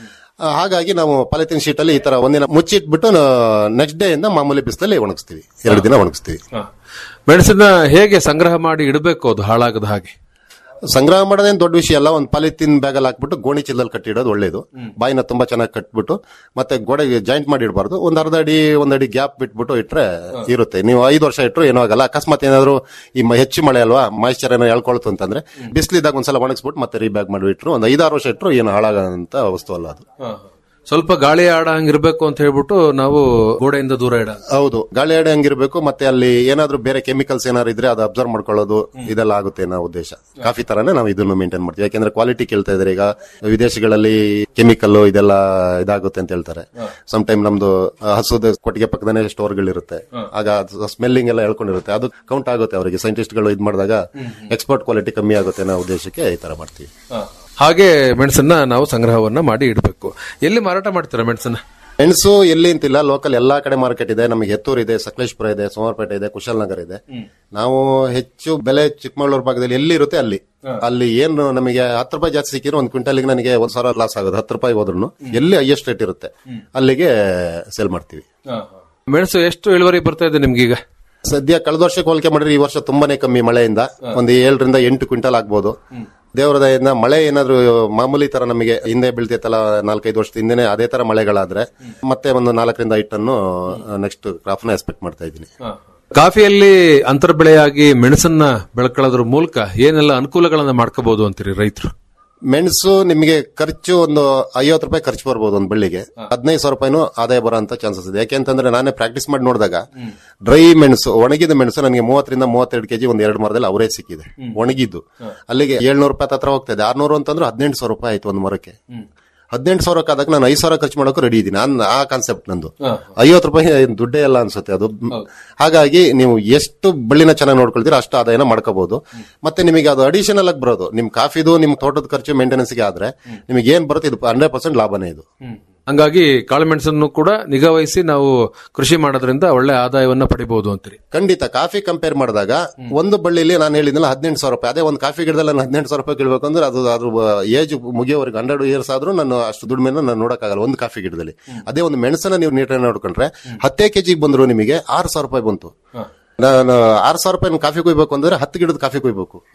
ಆ, ಹಾಗಾಗಿ ನಾವು ಪಾಲಿಥಿನ್ ಶೀಟ್ ಅಲ್ಲಿ ಈ ತರ ಒಂದಿನ ಮುಚ್ಚಿಟ್ಬಿಟ್ಟು ನೆಕ್ಸ್ಟ್ ಡೇ ಇಂದ ಮಾಮೂಲಿ ಬಿಸಿಲಲ್ಲಿ ಒಣಗಿಸ್ತೀವಿ ಎರಡು ದಿನ ಒಣಗಿಸ್ತೀವಿ ಮೆಣಸನ್ನ ಹೇಗೆ ಸಂಗ್ರಹ ಮಾಡಿ ಇಡಬೇಕು ಅದು ಹಾಳಾಗದ ಹಾಗೆ ಸಂಗ್ರಹ ಮಾಡೋದೇನು ದೊಡ್ಡ ವಿಷಯ ಅಲ್ಲ ಒಂದು ಪಾಲಿಥಿನ್ ಬ್ಯಾಗ್ ಅಲ್ಲಿ ಹಾಕ್ಬಿಟ್ಟು ಗೋಣಿ ಚೀಲದಲ್ಲಿ ಕಟ್ಟಿಡೋದು ಒಳ್ಳೇದು ಬಾಯಿನ ತುಂಬಾ ಚೆನ್ನಾಗಿ ಕಟ್ಬಿಟ್ಟು ಮತ್ತೆ ಗೋಡೆಗೆ ಜಾಯಿಂಟ್ ಮಾಡಿ ಇಡಬಾರ್ದು ಒಂದ್ ಅರ್ಧ ಅಡಿ ಒಂದ್ ಅಡಿ ಗ್ಯಾಪ್ ಬಿಟ್ಬಿಟ್ಟು ಇಟ್ರೆ ಇರುತ್ತೆ ನೀವು ಐದು ವರ್ಷ ಇಟ್ಟರು ಏನೂ ಆಗಲ್ಲ ಅಕಸ್ಮಾತ್ ಏನಾದ್ರು ಈ ಮ- ಹೆಚ್ಚು ಮಳೆ ಅಲ್ವಾ ಮಾಯಿಶ್ಚರ್ ಏನೋ ಹೇಳ್ಕೊಳ್ತು ಅಂತಂದ್ರೆ ಬಿಸಿಲಿದ್ದಾಗ ಒಂದ್ಸಲ ಒಣಗಿಸ್ಬಿಟ್ಟು ಮತ್ತೆ ರೀಬ್ಯಾಗ್ ಮಾಡಿ ಇಟ್ರು ಒಂದ್ ಐದಾರು ವರ್ಷ ಇಟ್ಟರು ಏನು ಹಾಳಾಗಂತ ವಸ್ತು ಅಲ್ಲ ಅದು ಸ್ವಲ್ಪ ಗಾಳಿ ಆಡ ಹಂಗಿರ್ಬೇಕು ಅಂತ ಹೇಳ್ಬಿಟ್ಟು ನಾವು ಗೋಡೆಯಿಂದ ದೂರ ಇಡ ಹೌದು ಗಾಳಿ ಆಡಿ ಹಂಗಿರ್ಬೇಕು ಮತ್ತೆ ಅಲ್ಲಿ ಏನಾದ್ರೂ ಬೇರೆ ಕೆಮಿಕಲ್ಸ್ ಏನಾದ್ರು ಇದ್ರೆ ಅದು ಅಬ್ಸರ್ವ್ ಮಾಡ್ಕೊಳ್ಳೋದು ಇದೆಲ್ಲ ಆಗುತ್ತೆ ನಾವು ಉದ್ದೇಶ ಕಾಫಿ ತರಾನೇ ನಾವು ಇದನ್ನು ಮೇಂಟೈನ್ ಮಾಡ್ತೀವಿ ಯಾಕೆಂದ್ರೆ ಕ್ವಾಲಿಟಿ ಕೇಳ್ತಾ ಇದಾರೆ ಈಗ ವಿದೇಶಗಳಲ್ಲಿ ಕೆಮಿಕಲ್ ಇದೆಲ್ಲ ಇದಾಗುತ್ತೆ ಅಂತ ಹೇಳ್ತಾರೆ ಸಮ್ ಟೈಮ್ ನಮ್ದು ಆ, ಹಸುದ ಕೊಟ್ಟಿಗೆ ಪಕ್ಕದನೇ ಸ್ಟೋರ್ಗಳಿರುತ್ತೆ ಆಗ ಸ್ಮೆಲ್ಲಿಂಗ್ ಎಲ್ಲ ಹೇಳ್ಕೊಂಡಿರುತ್ತೆ ಅದು ಕೌಂಟ್ ಆಗುತ್ತೆ ಅವರಿಗೆ ಸೈಂಟಿಸ್ಟ್ಗಳು ಇದು ಮಾಡಿದಾಗ ಎಕ್ಸ್ಪೋರ್ಟ್ ಕ್ವಾಲಿಟಿ ಕಮ್ಮಿ ಆಗುತ್ತೆ ಅನ್ನೋ ಉದ್ದೇಶಕ್ಕೆ ಈ ತರ ಮಾಡ್ತೀವಿ ಹಾಗೆ ಮೆಣಸನ್ನ ನಾವು ಸಂಗ್ರಹವನ್ನ ಮಾಡಿ ಇಡಬೇಕು ಎಲ್ಲಿ ಮಾರಾಟ ಮಾಡ್ತೀರಾ ಮೆಣಸನ್ನ ಮೆಣಸು ಎಲ್ಲಿ ಅಂತಿಲ್ಲ ಲೋಕಲ್ ಎಲ್ಲಾ ಕಡೆ ಮಾರ್ಕೆಟ್ ಇದೆ ನಮಗೆ ಹೆತ್ತೂರ್ ಇದೆ ಸಕಲೇಶ್ಪುರ ಇದೆ ಸೋಮವಾರಪೇಟೆ ಇದೆ ಕುಶಾಲನಗರ ಇದೆ ನಾವು ಹೆಚ್ಚು ಬೆಲೆ ಚಿಕ್ಕಮಗಳೂರು ಭಾಗದಲ್ಲಿ ಎಲ್ಲಿ ಇರುತ್ತೆ ಅಲ್ಲಿ ಅಲ್ಲಿ ಏನು ನಮಗೆ ಹತ್ತು ರೂಪಾಯಿ ಜಾಸ್ತಿ ಸಿಕ್ಕಿರೋ ಒಂದು ಕ್ವಿಂಟಲ್ಗೆ ನನಗೆ ಒಂದ್ ಸಾವಿರ ಲಾಸ್ ಆಗೋದು ಹತ್ತು ರೂಪಾಯಿ ಹೋದ್ರು ಎಲ್ಲಿ ಹೈಯೆಸ್ಟ್ ರೇಟ್ ಇರುತ್ತೆ ಅಲ್ಲಿಗೆ ಸೇಲ್ ಮಾಡ್ತೀವಿ ಮೆಣಸು ಎಷ್ಟು ಇಳುವರಿ ಬರ್ತಾ ಇದೆ ನಿಮ್ಗೀಗ ಸದ್ಯ ಕಳೆದ ವರ್ಷಕ್ಕೆ ಹೋಲಿಕೆ ಮಾಡಿದ್ರೆ ಈ ವರ್ಷ ತುಂಬಾನೇ ಕಮ್ಮಿ ಮಳೆಯಿಂದ ಒಂದು ಏಳರಿಂದ ಎಂಟು ಕ್ವಿಂಟಲ್ ಆಗ್ಬೋದು ದೇವರ ದಯೆಯಿಂದ ಮಳೆ ಏನಾದ್ರು ಮಾಮೂಲಿ ತರ ನಮಗೆ ಹಿಂದೆ ಬೀಳ್ತೈತಲ್ಲ ನಾಲ್ಕೈದು ವರ್ಷದ ಹಿಂದೆನೆ ಅದೇ ತರ ಮಳೆಗಳಾದ್ರೆ ಮತ್ತೆ ಒಂದು ನಾಲ್ಕರಿಂದ ಐದು ಟನ್ನು ನೆಕ್ಸ್ಟ್ ಕ್ರಾಪ್ ನ ಎಕ್ಸ್ಪೆಕ್ಟ್ ಮಾಡ್ತಾ ಇದ್ದೀನಿ ಕಾಫಿಯಲ್ಲಿ ಅಂತರ ಬೆಳೆಯಾಗಿ ಮೆಣಸನ್ನ ಬೆಳ್ಕೊಳ್ಳೋದ್ರ ಮೂಲಕ ಏನೆಲ್ಲ ಅನುಕೂಲಗಳನ್ನ ಮಾಡ್ಕೋಬಹುದು ಅಂತೀರಿ ರೈತರು ಮೆಣಸು ನಿಮಗೆ ಖರ್ಚು ಒಂದು ಐವತ್ತು ರೂಪಾಯಿ ಖರ್ಚು ಬರ್ಬೋದು ಒಂದು ಬಳ್ಳಿಗೆ ಹದಿನೈದು ಸಾವಿರ ರೂಪಾಯಿನೂ ಆದಾಯ ಬರೋ ಅಂತ ಚಾನ್ಸಸ್ ಇದೆ ಯಾಕೆಂತಂದ್ರೆ ನಾನೇ ಪ್ರಾಕ್ಟೀಸ್ ಮಾಡಿ ನೋಡಿದಾಗ ಡ್ರೈ ಮೆಣಸು ಒಣಗಿದ ಮೆಣಸು ನನಗೆ ಮೂವತ್ತರಿಂದ ಮೂವತ್ತೆರಡು ಕೆಜಿ ಒಂದ್ ಎರಡು ಮರದಲ್ಲಿ ಅವರೇ ಸಿಕ್ಕಿದೆ ಒಣಗಿದ್ದು ಅಲ್ಲಿಗೆ ಏಳ್ನೂರು ರೂಪಾಯಿ ಹತ್ರ ಹೋಗ್ತಾ ಇದೆ ಆರ್ನೂರು ಅಂತಂದ್ರೆ ಹದಿನೆಂಟು ಸಾವಿರ ರೂಪಾಯಿ ಆಯ್ತು ಒಂದು ಮರಕ್ಕೆ ಹದಿನೆಂಟು ಸಾವಿರಕ್ಕೆ ಆದಾಗ ನಾನು ಐದು ಸಾವಿರ ಖರ್ಚು ಮಾಡೋಕೆ ರೆಡಿ ಇದ್ದೀನಿ ನಾನ್ ಆ ಕಾನ್ಸೆಪ್ಟ್ ನಂದು ಐವತ್ತು ರೂಪಾಯಿ ಏನ್ ದುಡ್ಡೇ ಎಲ್ಲ ಅನ್ಸುತ್ತೆ ಅದು ಹಾಗಾಗಿ ನೀವು ಎಷ್ಟು ಬಳ್ಳಿನ ಚೆನ್ನಾಗಿ ನೋಡ್ಕೊಳ್ತೀರಾ ಅಷ್ಟು ಆದಾಯನ ಮಾಡ್ಕೋಬಹುದು ಮತ್ತೆ ನಿಮಗೆ ಅದು ಅಡಿಷನಲ್ ಆಗಿ ಬರೋದು ನಿಮ್ ಕಾಫಿದು ನಿಮ್ ತೋಟದ ಖರ್ಚು ಮೇಂಟೆನೆನ್ಸ್ ಗೆ ಆದ್ರೆ ನಿಮಗೆ ಏನ್ ಬರುತ್ತೆ ಇದು ಹಂಡ್ರೆಡ್ ಪರ್ಸೆಂಟ್ ಲಾಭನೇ ಇದು ಹಂಗಾಗಿ ಕಾಳುಮೆಣಸನ್ನು ಕೂಡ ನಿಗಾ ವಹಿಸಿ ನಾವು ಕೃಷಿ ಮಾಡೋದ್ರಿಂದ ಒಳ್ಳೆ ಆದಾಯವನ್ನ ಪಡಿಬಹುದು ಅಂತೀರಿ ಖಂಡಿತ ಕಾಫಿ ಕಂಪೇರ್ ಮಾಡಿದಾಗ ಒಂದು ಬಳ್ಳಿಲಿ ನಾನು ಹೇಳಿದ್ನಲ್ಲ ಹದಿನೆಂಟು ಸಾವಿರ ರೂಪಾಯಿ ಅದೇ ಒಂದು ಕಾಫಿ ಗಿಡದಲ್ಲಿ ನಾನು ಹದಿನೆಂಟು ಸಾವಿರ ರೂಪಾಯಿ ಕೇಳಬೇಕು ಅಂದ್ರೆ ಅದು ಅದ್ರ ಏಜ್ ಮುಗಿಯೋವರೆಗೆ ಹಂಡ್ರೆಡ್ ಇಯರ್ಸ್ ಆದ್ರೂ ನಾನು ಅಷ್ಟು ದುಡಿಮೆನ ನಾನು ನೋಡಕ್ಕಾಗಲ್ಲ ಒಂದು ಕಾಫಿ ಗಿಡದಲ್ಲಿ ಅದೇ ಒಂದು ಮೆಣಸನ್ನ ನೀವು ನೀಟಾಗಿ ನೋಡ್ಕೊಂಡ್ರೆ ಹತ್ತೇ ಕೆಜಿಗೆ ಬಂದ್ರು ನಿಮಗೆ ಆರು ಸಾವಿರ ರೂಪಾಯಿ ಬಂತು ನಾನು ಆರು ಸಾವಿರ ರೂಪಾಯಿ ಕಾಫಿ ಕುಯ್ಬೇಕು ಅಂದ್ರೆ ಹತ್ತು ಗಿಡದ ಕಾಫಿ ಕುಯ್ಬೇಕು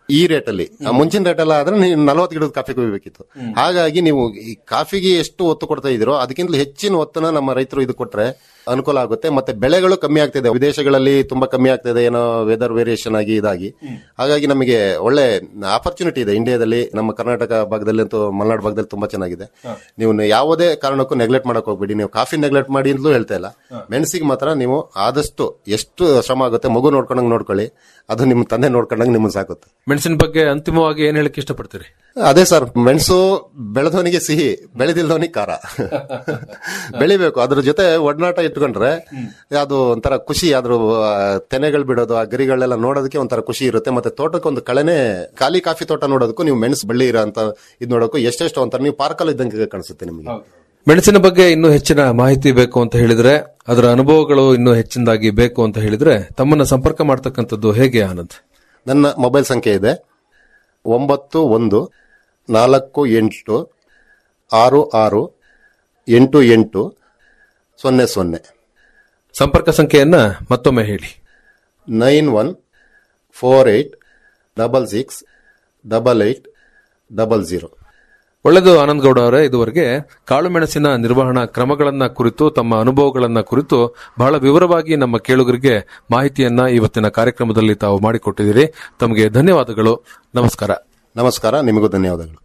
ಈ ರೇಟಲ್ಲಿ ಆ ಮುಂಚಿನ ರೇಟ್ ಎಲ್ಲ ಆದ್ರೆ ನೀವು ನಲವತ್ತು ಗಿಡದ ಕಾಫಿ ಕುಯ್ಬೇಕಿತ್ತು ಹಾಗಾಗಿ ನೀವು ಈ ಕಾಫಿಗೆ ಎಷ್ಟು ಒತ್ತು ಕೊಡ್ತಾ ಇದ್ದೀರೋ ಅದಕ್ಕಿಂತ ಹೆಚ್ಚಿನ ಒತ್ತನ್ನ ನಮ್ಮ ರೈತರು ಇದು ಕೊಟ್ರೆ ಅನುಕೂಲ ಆಗುತ್ತೆ ಮತ್ತೆ ಬೆಳೆಗಳು ಕಮ್ಮಿ ಆಗ್ತಿದೆ ವಿದೇಶಗಳಲ್ಲಿ ತುಂಬಾ ಕಮ್ಮಿ ಆಗ್ತಿದೆ ಏನೋ ವೆದರ್ ವೇರಿಯೇಷನ್ ಆಗಿ ಇದಾಗಿ ಹಾಗಾಗಿ ನಮಗೆ ಒಳ್ಳೆ ಆಪರ್ಚುನಿಟಿ ಇದೆ ಇಂಡಿಯಾದಲ್ಲಿ ನಮ್ಮ ಕರ್ನಾಟಕ ಭಾಗದಲ್ಲಿ ಅಂತೂ ಮಲೆನಾಡು ಭಾಗದಲ್ಲಿ ತುಂಬಾ ಚೆನ್ನಾಗಿದೆ ನೀವು ಯಾವುದೇ ಕಾರಣಕ್ಕೂ ನೆಗ್ಲೆಕ್ಟ್ ಮಾಡಕ್ ಹೋಗ್ಬೇಡಿ ನೀವು ಕಾಫಿ ನೆಗ್ಲೆಕ್ಟ್ ಮಾಡಿ ಅಂತಲೂ ಹೇಳ್ತಾ ಇಲ್ಲ ಮೆಣಸಿಗೆ ಮಾತ್ರ ನೀವು ಆದಷ್ಟು ಎಷ್ಟು ಶ್ರಮ ಆಗುತ್ತೆ ಮಗು ನೋಡ್ಕೊಂಡಂಗೆ ನೋಡ್ಕೊಳ್ಳಿ ಅದು ನಿಮ್ಮ ತಂದೆ ನೋಡ್ಕೊಂಡಂಗೆ ನಿಮ್ಮನ್ನ ಸಾಕುತ್ತೆ ಮೆಣಸಿನ ಬಗ್ಗೆ ಅಂತಿಮವಾಗಿ ಏನ್ ಹೇಳಕ್ ಇಷ್ಟಪಡ್ತೀರಿ ಅದೇ ಸರ್ ಮೆಣಸು ಬೆಳೆದವನಿಗೆ ಸಿಹಿ ಬೆಳೆದಿಲ್ದವನಿಗೆ ಖಾರ ಬೆಳಿಬೇಕು ಅದ್ರ ಜೊತೆ ಒಡನಾಟ ಇಟ್ಕೊಂಡ್ರೆ ಅದು ಒಂಥರ ಖುಷಿ ಅದ್ರ ಆ, ತೆನೆಗಳು ಬಿಡೋದು ಆ ಗರಿಗಳೆಲ್ಲ ನೋಡೋದಕ್ಕೆ ಒಂಥರ ಖುಷಿ ಇರುತ್ತೆ ಮತ್ತೆ ತೋಟಕ್ಕೆ ಒಂದು ಕಳೆನೆ ಖಾಲಿ ಕಾಫಿ ತೋಟ ನೋಡೋದಕ್ಕೂ ನೀವು ಮೆಣಸು ಬಳ್ಳಿ ಇರೋ ಅಂತ ಇದು ನೋಡೋಕ್ಕೂ ಎಷ್ಟೆಷ್ಟು ಒಂಥರ ನೀವು ಪಾರ್ಕಲ್ಲಿ ಇದ್ದಂಗೆ ಕಾಣಿಸುತ್ತೆ ನಿಮಗೆ ಮೆಣಸಿನ ಬಗ್ಗೆ ಇನ್ನೂ ಹೆಚ್ಚಿನ ಮಾಹಿತಿ ಬೇಕು ಅಂತ ಹೇಳಿದ್ರೆ ಅದರ ಅನುಭವಗಳು ಇನ್ನೂ ಹೆಚ್ಚಿನದಾಗಿ ಬೇಕು ಅಂತ ಹೇಳಿದ್ರೆ ತಮ್ಮನ್ನ ಸಂಪರ್ಕ ಮಾಡ್ತಕ್ಕಂಥದ್ದು ಹೇಗೆ ಆನಂದ್ ನನ್ನ ಮೊಬೈಲ್ ಸಂಖ್ಯೆ ಇದೆ ಒಂಬತ್ತು ಒಂದು ನಾಲ್ಕು ಎಂಟು ಆರು ಆರು ಎಂಟು ಎಂಟು ಸೊನ್ನೆ ಸೊನ್ನೆ ಸಂಪರ್ಕ ಸಂಖ್ಯೆಯನ್ನ ಮತ್ತೊಮ್ಮೆ ಹೇಳಿ nine one four eight double six double eight double zero ಒಳ್ಳೆಯದು ಆನಂದ್ ಗೌಡ ಅವರೇ ಇದುವರೆಗೆ ಕಾಳು ಮೆಣಸಿನ ನಿರ್ವಹಣಾ ಕ್ರಮಗಳನ್ನ ಕುರಿತು ತಮ್ಮ ಅನುಭವಗಳನ್ನ ಕುರಿತು ಬಹಳ ವಿವರವಾಗಿ ನಮ್ಮ ಕೇಳುಗರಿಗೆ ಮಾಹಿತಿಯನ್ನ ಇವತ್ತಿನ ಕಾರ್ಯಕ್ರಮದಲ್ಲಿ ತಾವು ಮಾಡಿಕೊಟ್ಟಿದ್ದೀರಿ ತಮಗೆ ಧನ್ಯವಾದಗಳು ನಮಸ್ಕಾರ ನಮಸ್ಕಾರ ನಿಮಗೂ ಧನ್ಯವಾದಗಳು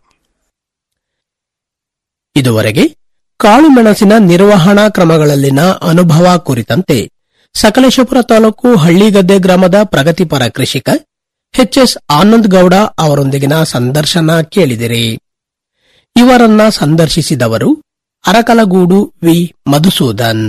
ಇದುವರೆಗೆ ಕಾಳು ಮೆಣಸಿನ ನಿರ್ವಹಣಾ ಕ್ರಮಗಳಲ್ಲಿನ ಅನುಭವ ಕುರಿತಂತೆ ಸಕಲೇಶಪುರ ತಾಲೂಕು ಹಳ್ಳಿಗದ್ದೆ ಗ್ರಾಮದ ಪ್ರಗತಿಪರ ಕೃಷಿಕ ಎಚ್ಎಸ್ ಆನಂದ್ ಗೌಡ ಅವರೊಂದಿಗಿನ ಸಂದರ್ಶನ ಕೇಳಿದಿರಿ ಇವರನ್ನ ಸಂದರ್ಶಿಸಿದವರು ಅರಕಲಗೂಡು ವಿ ಮಧುಸೂದನ್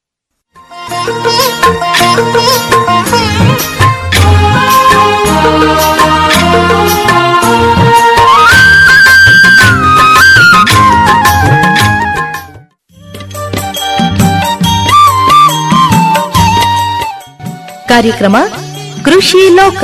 ಕಾರ್ಯಕ್ರಮ ಕೃಷಿ ಲೋಕ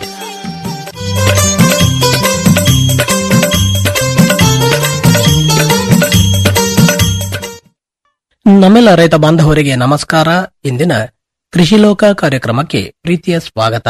ನಮ್ಮೆಲ್ಲ ರೈತ ಬಾಂಧವರಿಗೆ ನಮಸ್ಕಾರ ಇಂದಿನ ಕೃಷಿ ಲೋಕ ಕಾರ್ಯಕ್ರಮಕ್ಕೆ ಪ್ರೀತಿಯ ಸ್ವಾಗತ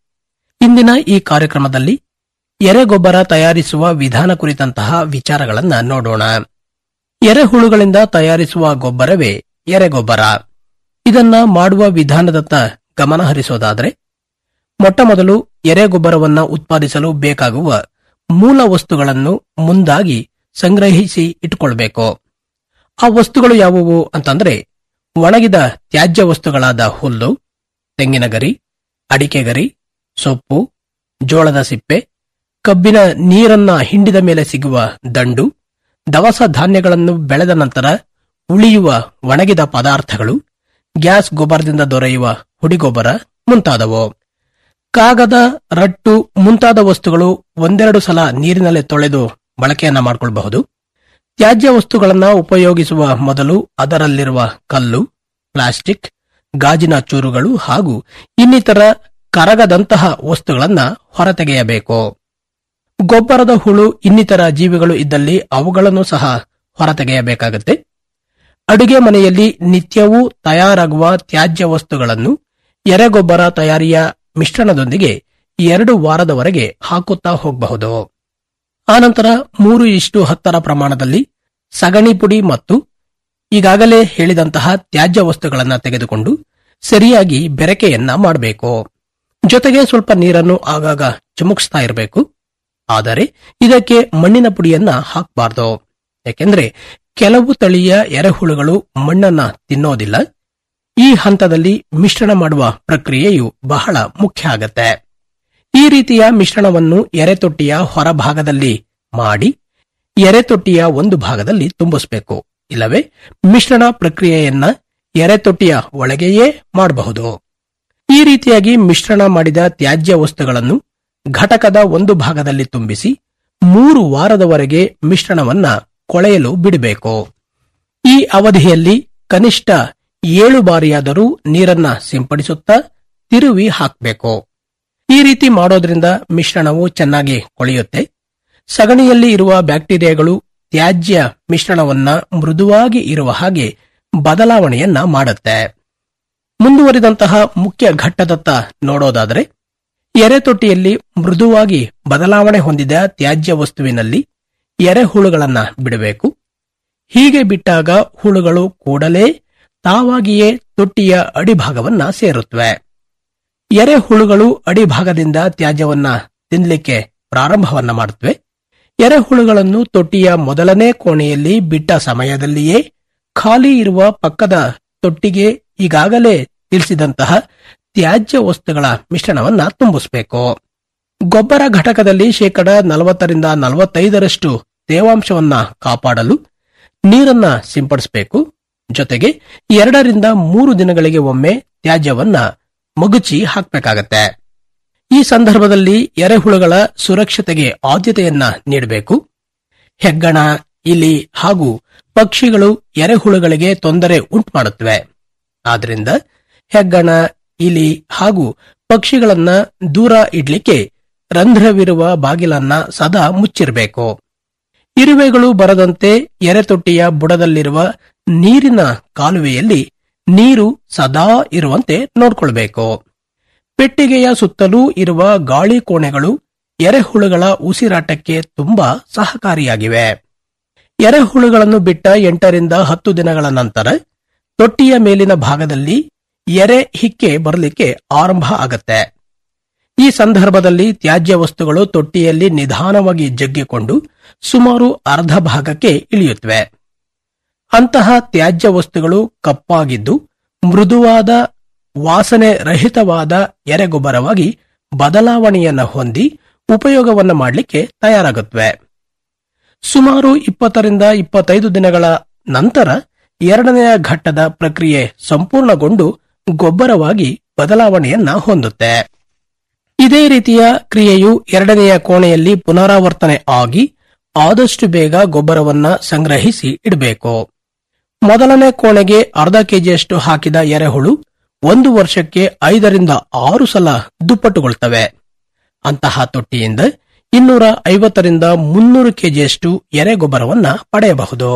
ಇಂದಿನ ಈ ಕಾರ್ಯಕ್ರಮದಲ್ಲಿ ಎರೆಗೊಬ್ಬರ ತಯಾರಿಸುವ ವಿಧಾನ ಕುರಿತಂತಹ ವಿಚಾರಗಳನ್ನ ನೋಡೋಣ ಎರೆಹುಳುಗಳಿಂದ ತಯಾರಿಸುವ ಗೊಬ್ಬರವೇ ಎರೆಗೊಬ್ಬರ ಇದನ್ನ ಮಾಡುವ ವಿಧಾನದತ್ತ ಗಮನ ಹರಿಸೋದಾದ್ರೆ ಮೊಟ್ಟಮೊದಲು ಎರೆಗೊಬ್ಬರವನ್ನ ಉತ್ಪಾದಿಸಲು ಬೇಕಾಗುವ ಮೂಲ ವಸ್ತುಗಳನ್ನು ಮುಂದಾಗಿ ಸಂಗ್ರಹಿಸಿ ಇಟ್ಟುಕೊಳ್ಬೇಕು ಆ ವಸ್ತುಗಳು ಯಾವುವು ಅಂತಂದ್ರೆ ಒಣಗಿದ ತ್ಯಾಜ್ಯ ವಸ್ತುಗಳಾದ ಹುಲ್ಲು ತೆಂಗಿನ ಗರಿ ಅಡಿಕೆ ಗರಿ ಸೊಪ್ಪು ಜೋಳದ ಸಿಪ್ಪೆ ಕಬ್ಬಿನ ನೀರನ್ನ ಹಿಂಡಿದ ಮೇಲೆ ಸಿಗುವ ದಂಡು ದವಸ ಧಾನ್ಯಗಳನ್ನು ಬೆಳೆದ ನಂತರ ಉಳಿಯುವ ಒಣಗಿದ ಪದಾರ್ಥಗಳು ಗ್ಯಾಸ್ ಗೊಬ್ಬರದಿಂದ ದೊರೆಯುವ ಹುಡಿಗೊಬ್ಬರ ಮುಂತಾದವು ಕಾಗದ ರಟ್ಟು ಮುಂತಾದ ವಸ್ತುಗಳು ಒಂದೆರಡು ಸಲ ನೀರಿನಲ್ಲಿ ತೊಳೆದು ಬಳಕೆಯನ್ನ ಮಾಡಿಕೊಳ್ಳಬಹುದು ತ್ಯಾಜ್ಯ ವಸ್ತುಗಳನ್ನ ಉಪಯೋಗಿಸುವ ಮೊದಲು ಅದರಲ್ಲಿರುವ ಕಲ್ಲು ಪ್ಲಾಸ್ಟಿಕ್ ಗಾಜಿನ ಚೂರುಗಳು ಹಾಗೂ ಇನ್ನಿತರ ಕರಗದಂತಹ ವಸ್ತುಗಳನ್ನ ಹೊರತೆಗೆಯಬೇಕು ಗೊಬ್ಬರದ ಹುಳು ಇನ್ನಿತರ ಜೀವಿಗಳು ಇದ್ದಲ್ಲಿ ಅವುಗಳನ್ನು ಸಹ ಹೊರತೆಗೆಯಬೇಕಾಗುತ್ತೆ ಅಡುಗೆ ಮನೆಯಲ್ಲಿ ನಿತ್ಯವೂ ತಯಾರಾಗುವ ತ್ಯಾಜ್ಯ ವಸ್ತುಗಳನ್ನು ಎರೆಗೊಬ್ಬರ ತಯಾರಿಯ ಮಿಶ್ರಣದೊಂದಿಗೆ ಎರಡು ವಾರದವರೆಗೆ ಹಾಕುತ್ತಾ ಹೋಗಬಹುದು ಆನಂತರ ಮೂರು ಇಷ್ಟು ಹತ್ತರ ಪ್ರಮಾಣದಲ್ಲಿ ಸಗಣಿ ಪುಡಿ ಮತ್ತು ಈಗಾಗಲೇ ಹೇಳಿದಂತಹ ತ್ಯಾಜ್ಯ ವಸ್ತುಗಳನ್ನ ತೆಗೆದುಕೊಂಡು ಸರಿಯಾಗಿ ಬೆರಕೆಯನ್ನ ಮಾಡಬೇಕು ಜೊತೆಗೆ ಸ್ವಲ್ಪ ನೀರನ್ನು ಆಗಾಗ ಚಿಮುಕ್ಸ್ತಾ ಇರಬೇಕು ಆದರೆ ಇದಕ್ಕೆ ಮಣ್ಣಿನ ಪುಡಿಯನ್ನ ಹಾಕಬಾರ್ದು ಯಾಕೆಂದ್ರೆ ಕೆಲವು ತಳಿಯ ಎರೆಹುಳುಗಳು ಮಣ್ಣನ್ನ ತಿನ್ನೋದಿಲ್ಲ ಈ ಹಂತದಲ್ಲಿ ಮಿಶ್ರಣ ಮಾಡುವ ಪ್ರಕ್ರಿಯೆಯು ಬಹಳ ಮುಖ್ಯ ಆಗತ್ತೆ ಈ ರೀತಿಯ ಮಿಶ್ರಣವನ್ನು ಎರೆತೊಟ್ಟಿಯ ಹೊರಭಾಗದಲ್ಲಿ ಮಾಡಿ ಎರೆತೊಟ್ಟಿಯ ಒಂದು ಭಾಗದಲ್ಲಿ ತುಂಬಿಸಬೇಕು ಇಲ್ಲವೇ ಮಿಶ್ರಣ ಪ್ರಕ್ರಿಯೆಯನ್ನ ಎರೆತೊಟ್ಟಿಯ ಒಳಗೆಯೇ ಮಾಡಬಹುದು ಈ ರೀತಿಯಾಗಿ ಮಿಶ್ರಣ ಮಾಡಿದ ತ್ಯಾಜ್ಯ ವಸ್ತುಗಳನ್ನು ಘಟಕದ ಒಂದು ಭಾಗದಲ್ಲಿ ತುಂಬಿಸಿ ಮೂರು ವಾರದವರೆಗೆ ಮಿಶ್ರಣವನ್ನ ಕೊಳೆಯಲು ಬಿಡಬೇಕು ಈ ಅವಧಿಯಲ್ಲಿ ಕನಿಷ್ಠ ಏಳು ಬಾರಿಯಾದರೂ ನೀರನ್ನ ಸಿಂಪಡಿಸುತ್ತಾ ತಿರುವಿ ಹಾಕಬೇಕು ಈ ರೀತಿ ಮಾಡೋದ್ರಿಂದ ಮಿಶ್ರಣವು ಚೆನ್ನಾಗಿ ಕೊಳೆಯುತ್ತೆ ಸಗಣಿಯಲ್ಲಿ ಇರುವ ಬ್ಯಾಕ್ಟೀರಿಯಾಗಳು ತ್ಯಾಜ್ಯ ಮಿಶ್ರಣವನ್ನ ಮೃದುವಾಗಿ ಇರುವ ಹಾಗೆ ಬದಲಾವಣೆಯನ್ನ ಮಾಡುತ್ತೆ ಮುಂದುವರಿದಂತಹ ಮುಖ್ಯ ಘಟ್ಟದತ್ತ ನೋಡೋದಾದರೆ ಎರೆತೊಟ್ಟಿಯಲ್ಲಿ ಮೃದುವಾಗಿ ಬದಲಾವಣೆ ಹೊಂದಿದ ತ್ಯಾಜ್ಯ ವಸ್ತುವಿನಲ್ಲಿ ಎರೆಹುಳುಗಳನ್ನ ಬಿಡಬೇಕು ಹೀಗೆ ಬಿಟ್ಟಾಗ ಹುಳುಗಳು ಕೂಡಲೇ ತಾವಾಗಿಯೇ ತೊಟ್ಟಿಯ ಅಡಿಭಾಗವನ್ನ ಸೇರುತ್ತವೆ ಎರೆಹುಳುಗಳು ಅಡಿಭಾಗದಿಂದ ತ್ಯಾಜ್ಯವನ್ನ ತಿನ್ನಲಿಕ್ಕೆ ಪ್ರಾರಂಭವನ್ನ ಮಾಡುತ್ತವೆ ಎರೆಹುಳುಗಳನ್ನು ತೊಟ್ಟಿಯ ಮೊದಲನೇ ಕೋಣೆಯಲ್ಲಿ ಬಿಟ್ಟ ಸಮಯದಲ್ಲಿಯೇ ಖಾಲಿ ಇರುವ ಪಕ್ಕದ ತೊಟ್ಟಿಗೆ ಈಗಾಗಲೇ ತಿಳಿಸಿದಂತಹ ತ್ಯಾಜ್ಯ ವಸ್ತುಗಳ ಮಿಶ್ರಣವನ್ನ ತುಂಬಿಸಬೇಕು ಗೊಬ್ಬರ ಘಟಕದಲ್ಲಿ ಶೇಕಡ ನಲವತ್ತರಿಂದ ನಲವತ್ತೈದರಷ್ಟು ತೇವಾಂಶವನ್ನ ಕಾಪಾಡಲು ನೀರನ್ನ ಸಿಂಪಡಿಸಬೇಕು ಜೊತೆಗೆ ಎರಡರಿಂದ ಮೂರು ದಿನಗಳಿಗೆ ಒಮ್ಮೆ ತ್ಯಾಜ್ಯವನ್ನ ಮಗುಚಿ ಹಾಕಬೇಕಾಗತ್ತೆ ಈ ಸಂದರ್ಭದಲ್ಲಿ ಎರೆಹುಳುಗಳ ಸುರಕ್ಷತೆಗೆ ಆದ್ಯತೆಯನ್ನ ನೀಡಬೇಕು ಹೆಗ್ಗಣ ಇಲಿ ಹಾಗೂ ಪಕ್ಷಿಗಳು ಎರೆಹುಳುಗಳಿಗೆ ತೊಂದರೆ ಉಂಟು ಮಾಡುತ್ತವೆ ಆದ್ರಿಂದ ಹೆಗ್ಗಣ ಇಲಿ ಹಾಗೂ ಪಕ್ಷಿಗಳನ್ನ ದೂರ ಇಡ್ಲಿಕ್ಕೆ ರಂಧ್ರವಿರುವ ಬಾಗಿಲನ್ನ ಸದಾ ಮುಚ್ಚಿರಬೇಕು ಇರುವೆಗಳು ಬರದಂತೆ ಎರೆತೊಟ್ಟಿಯ ಬುಡದಲ್ಲಿರುವ ನೀರಿನ ಕಾಲುವೆಯಲ್ಲಿ ನೀರು ಸದಾ ಇರುವಂತೆ ನೋಡ್ಕೊಳ್ಬೇಕು ಪೆಟ್ಟಿಗೆಯ ಸುತ್ತಲೂ ಇರುವ ಗಾಳಿ ಕೋಣೆಗಳು ಎರೆಹುಳುಗಳ ಉಸಿರಾಟಕ್ಕೆ ತುಂಬಾ ಸಹಕಾರಿಯಾಗಿವೆ ಎರೆಹುಳುಗಳನ್ನು ಬಿಟ್ಟ ಎಂಟರಿಂದ ಹತ್ತು ದಿನಗಳ ನಂತರ ತೊಟ್ಟಿಯ ಮೇಲಿನ ಭಾಗದಲ್ಲಿ ಎರೆ ಹಿಕ್ಕೆ ಬರಲಿಕ್ಕೆ ಆರಂಭ ಆಗತ್ತೆ ಈ ಸಂದರ್ಭದಲ್ಲಿ ತ್ಯಾಜ್ಯ ವಸ್ತುಗಳು ತೊಟ್ಟಿಯಲ್ಲಿ ನಿಧಾನವಾಗಿ ಜಗ್ಗಿಕೊಂಡು ಸುಮಾರು ಅರ್ಧ ಭಾಗಕ್ಕೆ ಇಳಿಯುತ್ತವೆ ಅಂತಹ ತ್ಯಾಜ್ಯ ವಸ್ತುಗಳು ಕಪ್ಪಾಗಿದ್ದು ಮೃದುವಾದ ವಾಸನೆ ರಹಿತವಾದ ಎರೆಗೊಬ್ಬರವಾಗಿ ಬದಲಾವಣೆಯನ್ನ ಹೊಂದಿ ಉಪಯೋಗವನ್ನ ಮಾಡಲಿಕ್ಕೆ ತಯಾರಾಗುತ್ತವೆ ಸುಮಾರು ಇಪ್ಪತ್ತರಿಂದ ಇಪ್ಪತ್ತೈದು ದಿನಗಳ ನಂತರ ಎರಡನೆಯ ಘಟ್ಟದ ಪ್ರಕ್ರಿಯೆ ಸಂಪೂರ್ಣಗೊಂಡು ಗೊಬ್ಬರವಾಗಿ ಬದಲಾವಣೆಯನ್ನ ಹೊಂದುತ್ತೆ ಇದೇ ರೀತಿಯ ಕ್ರಿಯೆಯು ಎರಡನೆಯ ಕೋಣೆಯಲ್ಲಿ ಪುನರಾವರ್ತನೆ ಆಗಿ ಆದಷ್ಟು ಬೇಗ ಗೊಬ್ಬರವನ್ನ ಸಂಗ್ರಹಿಸಿ ಇಡಬೇಕು ಮೊದಲನೇ ಕೋಣೆಗೆ ಅರ್ಧ ಕೆಜಿಯಷ್ಟು ಹಾಕಿದ ಎರೆಹುಳು ಒಂದು ವರ್ಷಕ್ಕೆ ಐದರಿಂದ ಆರು ಸಲ ದುಪ್ಪಟ್ಟುಗೊಳ್ತವೆ ಅಂತಹ ತೊಟ್ಟಿಯಿಂದ ಇನ್ನೂರ ಐವತ್ತರಿಂದ ಮುನ್ನೂರು ಕೆಜಿಯಷ್ಟು ಎರೆಗೊಬ್ಬರವನ್ನ ಪಡೆಯಬಹುದು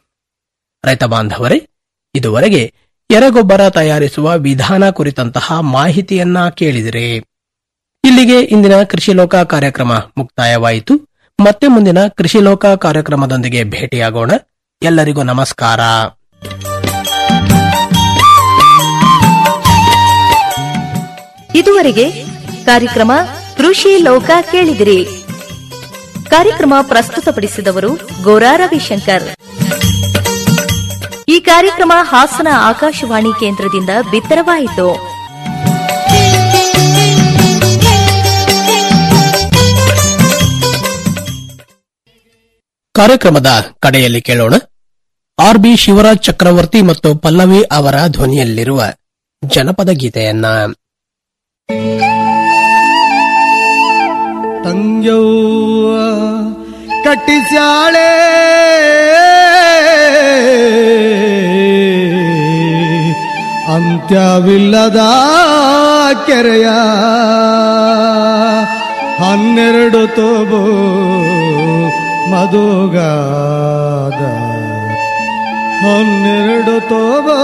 ರೈತ ಬಾಂಧವರೇ ಇದುವರೆಗೆ ಎರೆಗೊಬ್ಬರ ತಯಾರಿಸುವ ವಿಧಾನ ಕುರಿತಂತಹ ಮಾಹಿತಿಯನ್ನ ಕೇಳಿದಿರಿ ಇಲ್ಲಿಗೆ ಇಂದಿನ ಕೃಷಿ ಲೋಕ ಕಾರ್ಯಕ್ರಮ ಮುಕ್ತಾಯವಾಯಿತು ಮತ್ತೆ ಮುಂದಿನ ಕೃಷಿ ಲೋಕ ಕಾರ್ಯಕ್ರಮದೊಂದಿಗೆ ಭೇಟಿಯಾಗೋಣ ಎಲ್ಲರಿಗೂ ನಮಸ್ಕಾರ ಇದುವರೆಗೆ ಕಾರ್ಯಕ್ರಮ ಕೃಷಿ ಲೋಕ ಕೇಳಿದಿರಿ ಕಾರ್ಯಕ್ರಮ ಪ್ರಸ್ತುತಪಡಿಸಿದವರು ಗೋರಾ ರವಿಶಂಕರ್ ಈ ಕಾರ್ಯಕ್ರಮ ಹಾಸನ ಆಕಾಶವಾಣಿ ಕೇಂದ್ರದಿಂದ ಬಿತ್ತರವಾಯಿತು ಕಾರ್ಯಕ್ರಮದ ಕಡೆಯಲ್ಲಿ ಕೇಳೋಣ ಆರ್ ಬಿ ಶಿವರಾಜ್ ಚಕ್ರವರ್ತಿ ಮತ್ತು ಪಲ್ಲವಿ ಅವರ ಧ್ವನಿಯಲ್ಲಿರುವ ಜನಪದ ಗೀತೆಯನ್ನ ತಂಗ್ಯವ್ವ ಕಟ್ಟಿಸ್ಯಾಳೆ ಅಂತ್ಯವಿಲ್ಲದ ಕೆರೆಯ ಹನ್ನೆರಡು ತೋಬು ಮಧುಗಾದ ಹನ್ನೆರಡು ತೋಬೋ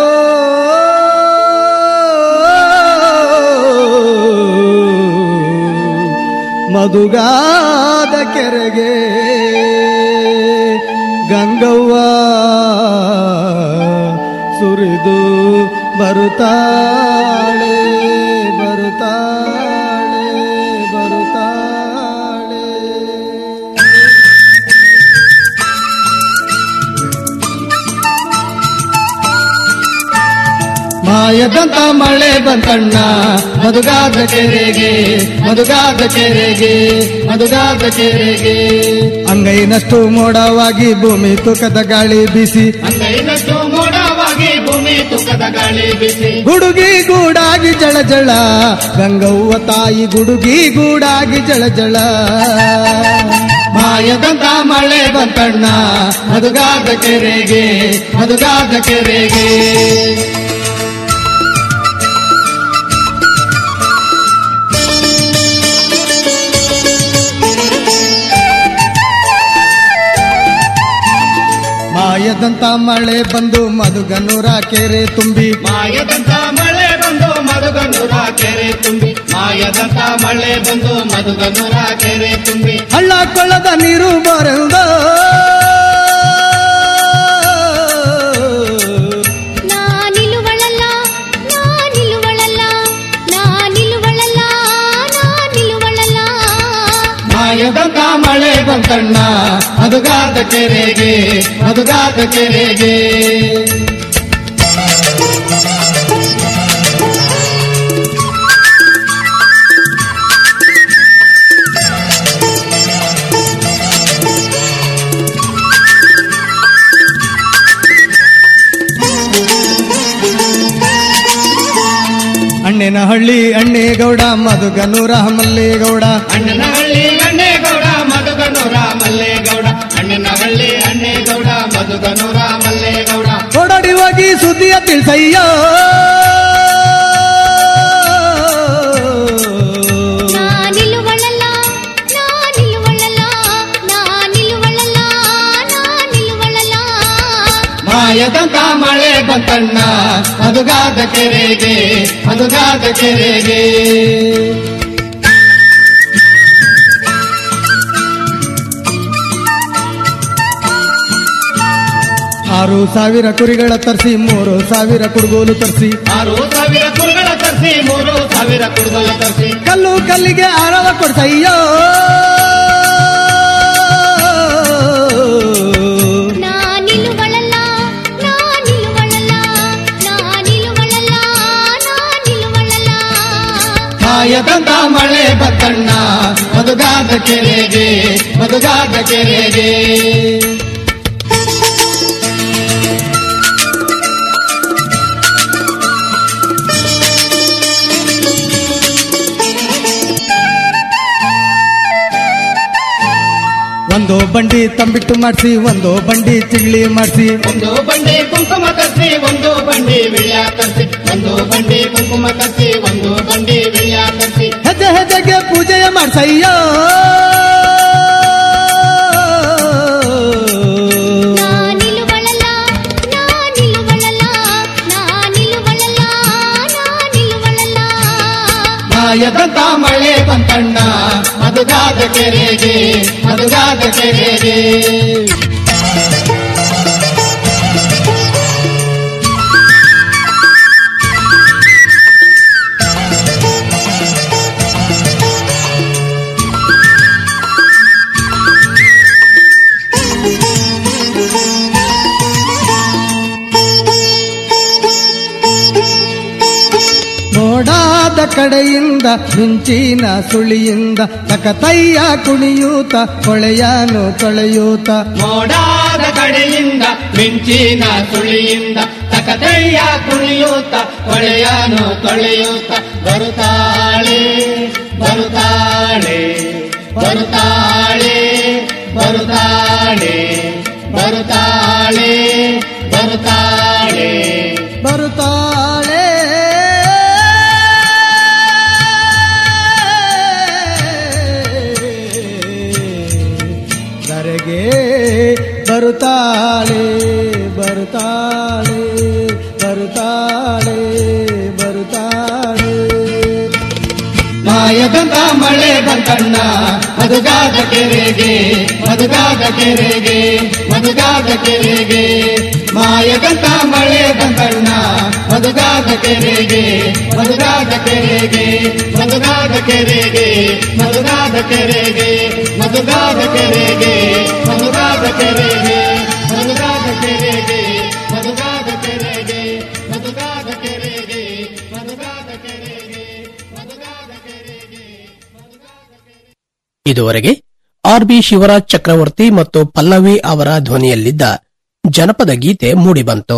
ಮಧುಗಾದ ಕೆರೆಗೆ ಗಂಗವ್ವ ಸುರಿದು ಬರುತ್ತಾಳೆ ಬರುತ್ತಾಳೆ ಬರುತ್ತಾಳೆ ಮಾಯದಂತ ಮಳೆ ಬಂತಣ್ಣ ಮಧುಗಾದ ಕೆರೆಗೆ ಮಧುಗಾದ ಕೆರೆಗೆ ಮಧುಗಾದ ಕೆರೆಗೆ ಅಂಗೈನಷ್ಟು ಮೋಡವಾಗಿ ಭೂಮಿ ತೂಕದ ಗಾಳಿ ಬಿಸಿ ಅಂಗೈನಷ್ಟು ಮೋಡವಾಗಿ ಭೂಮಿ ತುಕ್ಕದ ಗಾಳಿ ಬಿಸಿ ಗುಡುಗಿ ಗೂಡಾಗಿ ಜಳ ಜಳ ಗಂಗವ್ವ ತಾಯಿ ಗುಡುಗಿ ಗೂಡಾಗಿ ಜಳ ಜಳ ಮಾಯದಂತ ಮಳೆ ಬಂತಣ್ಣ ಮಧುಗಾದ ಕೆರೆಗೆ ಮಧುಗಾದ ಕೆರೆಗೆ ಮಾಯದಂತ ಮಳೆ ಬಂದು ಮಧುಗನೂರ ಕೆರೆ ತುಂಬಿ ಮಾಯದಂತ ಮಳೆ ಬಂದು ಮಧುಗನೂರ ಕೆರೆ ತುಂಬಿ ಮಾಯದಂತ ಮಳೆ ಬಂದು ಮಧುಗನೂರ ಕೆರೆ ತುಂಬಿ ಹಳ್ಳ ಕೊಳ್ಳದ ನೀರು ಬರೆದ ನಾನಿಲುವಳಲ್ಲ ನಾನಿಲುವಳಲ್ಲ ನಾನಿಲುವಳಲ್ಲ ನಾನಿಲುವಳಲ್ಲ ಮಾಯದಂತ ಮಳೆ ಬಂತಣ್ಣ ಮಧುಗಾದ ಕೆರೆಗೆ ಮಧುಗಾದ ಕೆರೆಗೆ ಅಣ್ಣನ ಹಳ್ಳಿ ಅಣ್ಣೇಗೌಡ ಮಧುಗನೂರ ಮಲ್ಲೇಗೌಡ ಅಣ್ಣನಹಳ್ಳಿ ಅಣ್ಣೇಗೌಡ ಮಧುಗನೂರ ಮಲ್ಲೇಗೌಡ ಅಣ್ಣನಹಳ್ಳಿ ಅಣ್ಣೇಗೌಡ ಮಧುಗನೂರ ಮಲ್ಲೇಗೌಡ ಓಡಾಡಿ ಹೋಗಿ ಸುದ್ದಿಯ ತಿಳಿಸಯ್ಯ ನಾನಿಲುವಳಲ್ಲ ನಾನಿಲುವಳಲ್ಲ ನಾನಿಲುವಳಲ್ಲ ನಾನಿಲುವಳಲ್ಲ ಮಾಯದಂತ ಮಳೆ ಬಂತಣ್ಣ ಮಧುಗಾದ ಕೆರೆಗೆ ಮಧುಗಾದ ಕೆರೆಗೆ ಆರು ಸಾವಿರ ಕುರಿಗಳ ತರಿಸಿ ಮೂರು ಸಾವಿರ ಕುಡುಗೋಲು ತರಿಸಿ ಆರು ಸಾವಿರ ಕುರುಗಳ ತರಿಸಿ ಮೂರು ಸಾವಿರ ಕುರುಗಳ ತರಿಸಿ ಕಲ್ಲು ಕಲ್ಲಿಗೆ ಆಳವ ಕೊಡ್ಸಯ್ಯ ನಾನಿಲುವಳಲ್ಲ ನಾನಿಲುವಳಲ್ಲ ನಾನಿಲುವಳಲ್ಲ ನಾನಿಲುವಳಲ್ಲ ಮಾಯದಂತ ಮಳೆ ಬಂತಣ್ಣ ಮಧುಗಾದ ಕೆರೆಗೆ ಮಧುಗಾದ ಕೆರೆಗೆ ಒಂದು ಬಂಡಿ ತಂಬಿಟ್ಟು ಮಾಡಿಸಿ ಒಂದು ಬಂಡಿ ಚಿಗ್ಲಿ ಮಾಡಿಸಿ ಒಂದು ಬಂಡಿ ಕುಂಕುಮ ತರಿಸಿ ಒಂದು ಬಂಡಿ ವಿಳ್ಯ ತರಿಸಿ ಒಂದು ಬಂಡಿ ಕುಂಕುಮ ತರಿಸಿ ಒಂದು ಬಂಡಿ ವಿಳ್ಯ ತರಿಸಿ ಹೆಜ್ಜೆ ಹೆಜ್ಜೆಗೆ ಪೂಜೆಯ ಮಾಡ್ಸಯ್ಯ ನಾನಿಲುವಳಲ್ಲ ನಾನಿಲುವಳಲ್ಲ ನಾನಿಲುವಳಲ್ಲ ನಾನಿಲುವಳಲ್ಲ ಮಾಯದಂತ ಮಳೆ ಬಂತಣ್ಣ ಮಧುಗಾದ ಕೆರೆಗೆ ಮಧುಗಾದ ಕೆರೆಗೆ ನೋಡಾದ ಕಡೆಯಿಂದ ಮಿಂಚಿನ ಸುಳಿಯಿಂದ ತಕತಯ್ಯ ಕುಣಿಯೂತ ಕೊಳೆಯಾನು ತೊಳೆಯೂತ ಮೋಡಾದ ಕಡೆಯಿಂದ ಮಿಂಚಿನ ಸುಳಿಯಿಂದ ತಕತಯ್ಯ ಕುಣಿಯೂತ ಹೊಳೆಯನು ತೊಳೆಯೂತ ಬರುತ್ತಾಳೆ ಬರುತ್ತಾಳೆ ಬರುತ್ತಾಳೆ ಬರುತ್ತಾಳೆ ಬರುತ್ತಾಳೆ ಬರುತ್ತಾಳೆ ಬರುತ್ತಾಳೆ ಧರೆಗೆ ಬರುತ್ತಾಳೆ ಬರುತ್ತಾಳೆ ಬರುತ್ತಾಳೆ ಬರುತ್ತಾಳೆ ಮಾಯದಂತ ಮಳೆ ಬಂತಣ್ಣ ಮಧುಗಾದ ಕೆರೆಗೆ ಮಧುಗಾದ ಕೆರೆಗೆ ಮಧುಗಾದ ಕೆರೆಗೆ ಮಾಯದಂತ ಮಳೆ ಬಂತಣ್ಣ ಮಧುಗಾದ ಕೆರೆಗೆ ಮಧುಗಾದ ಕೆರೆಗೆ ಮಧುಗಾದ ಕೆರೆಗೆ ಮಧುಗಾದ ಕೆರೆಗೆ ಮಧುಗಾದ ಕೆರೆಗೆ ಮಧುಗಾದ ಕೆರೆಗೆ ಮಧುಗಾದ ಕೆರೆಗೆ ಮಧುಗಾದ ಕೆರೆಗೆ ಮಧುಗಾದ ಕೆರೆಗೆ ಮಧುಗಾದ ಕೆರೆಗೆ ಮಧುಗಾದ ಕೆರೆಗೆ ಇದುವರೆಗೆ ಆರ್ ಬಿ ಶಿವರಾಜ್ ಚಕ್ರವರ್ತಿ ಮತ್ತು ಪಲ್ಲವಿ ಅವರ ಧ್ವನಿಯಲ್ಲಿದ್ದ ಜನಪದ ಗೀತೆ ಮೂಡಿಬಂತು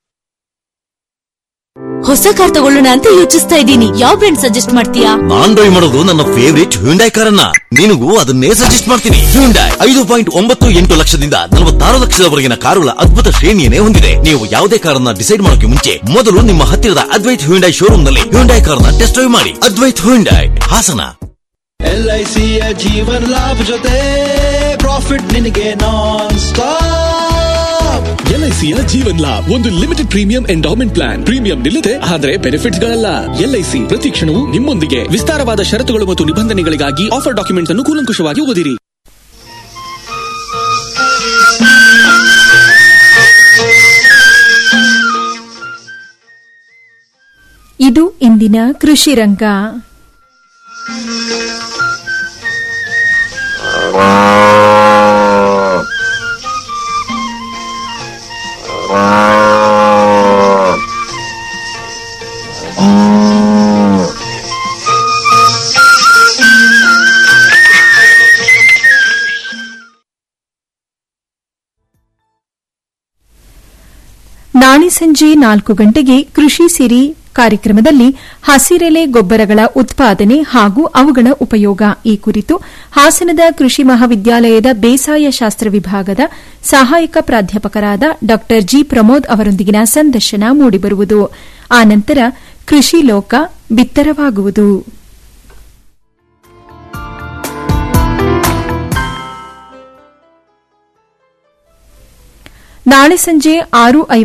ಹೊಸ ಕಾರ್ ತಗೊಳ್ಳೋಣ ಅಂತ ಯೋಚಿಸ್ತಾ ಇದ್ದೀನಿ ಯಾವ ಬ್ರ್ಯಾಂಡ್ ಸಜೆಸ್ಟ್ ಮಾಡ್ತೀಯಾ ನಾನ್ ಡ್ರೈವ್ ಮಾಡೋದು ನನ್ನ ಫೇವರಿಟ್ ಹ್ಯುಂಡೈ ಕಾರನ್ನ ನಿನಗೂ ಅದನ್ನೇ ಸಜೆಸ್ಟ್ ಮಾಡ್ತೀನಿ ಹ್ಯುಂಡೈ ಐದು ಪಾಯಿಂಟ್ ಒಂಬತ್ತು ಎಂಟು ಲಕ್ಷದಿಂದ ನಲವತ್ತಾರು ಲಕ್ಷದವರೆಗಿನ ಕಾರುಗಳ ಅದ್ಭುತ ಶ್ರೇಣಿಯನ್ನೇ ಹೊಂದಿದೆ ನೀವು ಯಾವುದೇ ಕಾರನ್ನ ಡಿಸೈಡ್ ಮಾಡೋಕೆ ಮುಂಚೆ ಮೊದಲು ನಿಮ್ಮ ಹತ್ತಿರದ ಅದ್ವೈತ್ ಹ್ಯುಂಡೈ ಶೋರೂಮ್ ನಲ್ಲಿ ಹ್ಯುಂಡೈ ಕಾರನ್ನ ಟೆಸ್ಟ್ ಡ್ರೈವ್ ಮಾಡಿ ಅದ್ವೈತ್ ಹ್ಯುಂಡೈ ಹಾಸನ ಎಲ್ಐಸಿಯ ಜೀವನ್ ಲಾಭ ಜೊತೆ ಪ್ರಾಫಿಟ್ ನಿನಗೆ ನಾನ್ ಸ್ಟಾಪ್ ಎಲ್ಐಸಿಯ ಜೀವನ್ ಲಾಭ್ ಒಂದು limited premium endowment plan premium ನಿಲ್ಲದೆ ಆದರೆ ಬೆನಿಫಿಟ್ಸ್ ಗಳಲ್ಲ ಎಲ್ಐಸಿ ಪ್ರತಿ ಕ್ಷಣವೂ ನಿಮ್ಮೊಂದಿಗೆ ವಿಸ್ತಾರವಾದ ಷರತ್ತುಗಳು ಮತ್ತು ನಿಬಂಧನೆಗಳಿಗಾಗಿ ಆಫರ್ ಡಾಕ್ಯುಮೆಂಟ್ಸ್ ಅನ್ನು ಕೂಲಂಕುಷವಾಗಿ ಓದಿರಿ ಇದು ಇಂದಿನ ಕೃಷಿ ರಂಗ ನಾಳೆ ಸಂಜೆ ನಾಲ್ಕು ಗಂಟೆಗೆ ಕೃಷಿ ಸಿರಿ ಕಾರ್ಯಕ್ರಮದಲ್ಲಿ ಹಸಿರೆಲೆ ಗೊಬ್ಬರಗಳ ಉತ್ಪಾದನೆ ಹಾಗೂ ಅವುಗಳ ಉಪಯೋಗ ಈ ಕುರಿತು ಹಾಸನದ ಕೃಷಿ ಮಹಾವಿದ್ಯಾಲಯದ ಬೇಸಾಯ ಶಾಸ್ತ್ರ ವಿಭಾಗದ ಸಹಾಯಕ ಪ್ರಾಧ್ಯಾಪಕರಾದ ಡಾ ಜಿ ಪ್ರಮೋದ್ ಅವರೊಂದಿಗಿನ ಸಂದರ್ಶನ ಮೂಡಿಬರುವುದು ಆನಂತರ ಕೃಷಿ ಲೋಕ ಬಿತ್ತರವಾಗುವುದು ನಾಳೆ ಸಂಜೆ ಆರು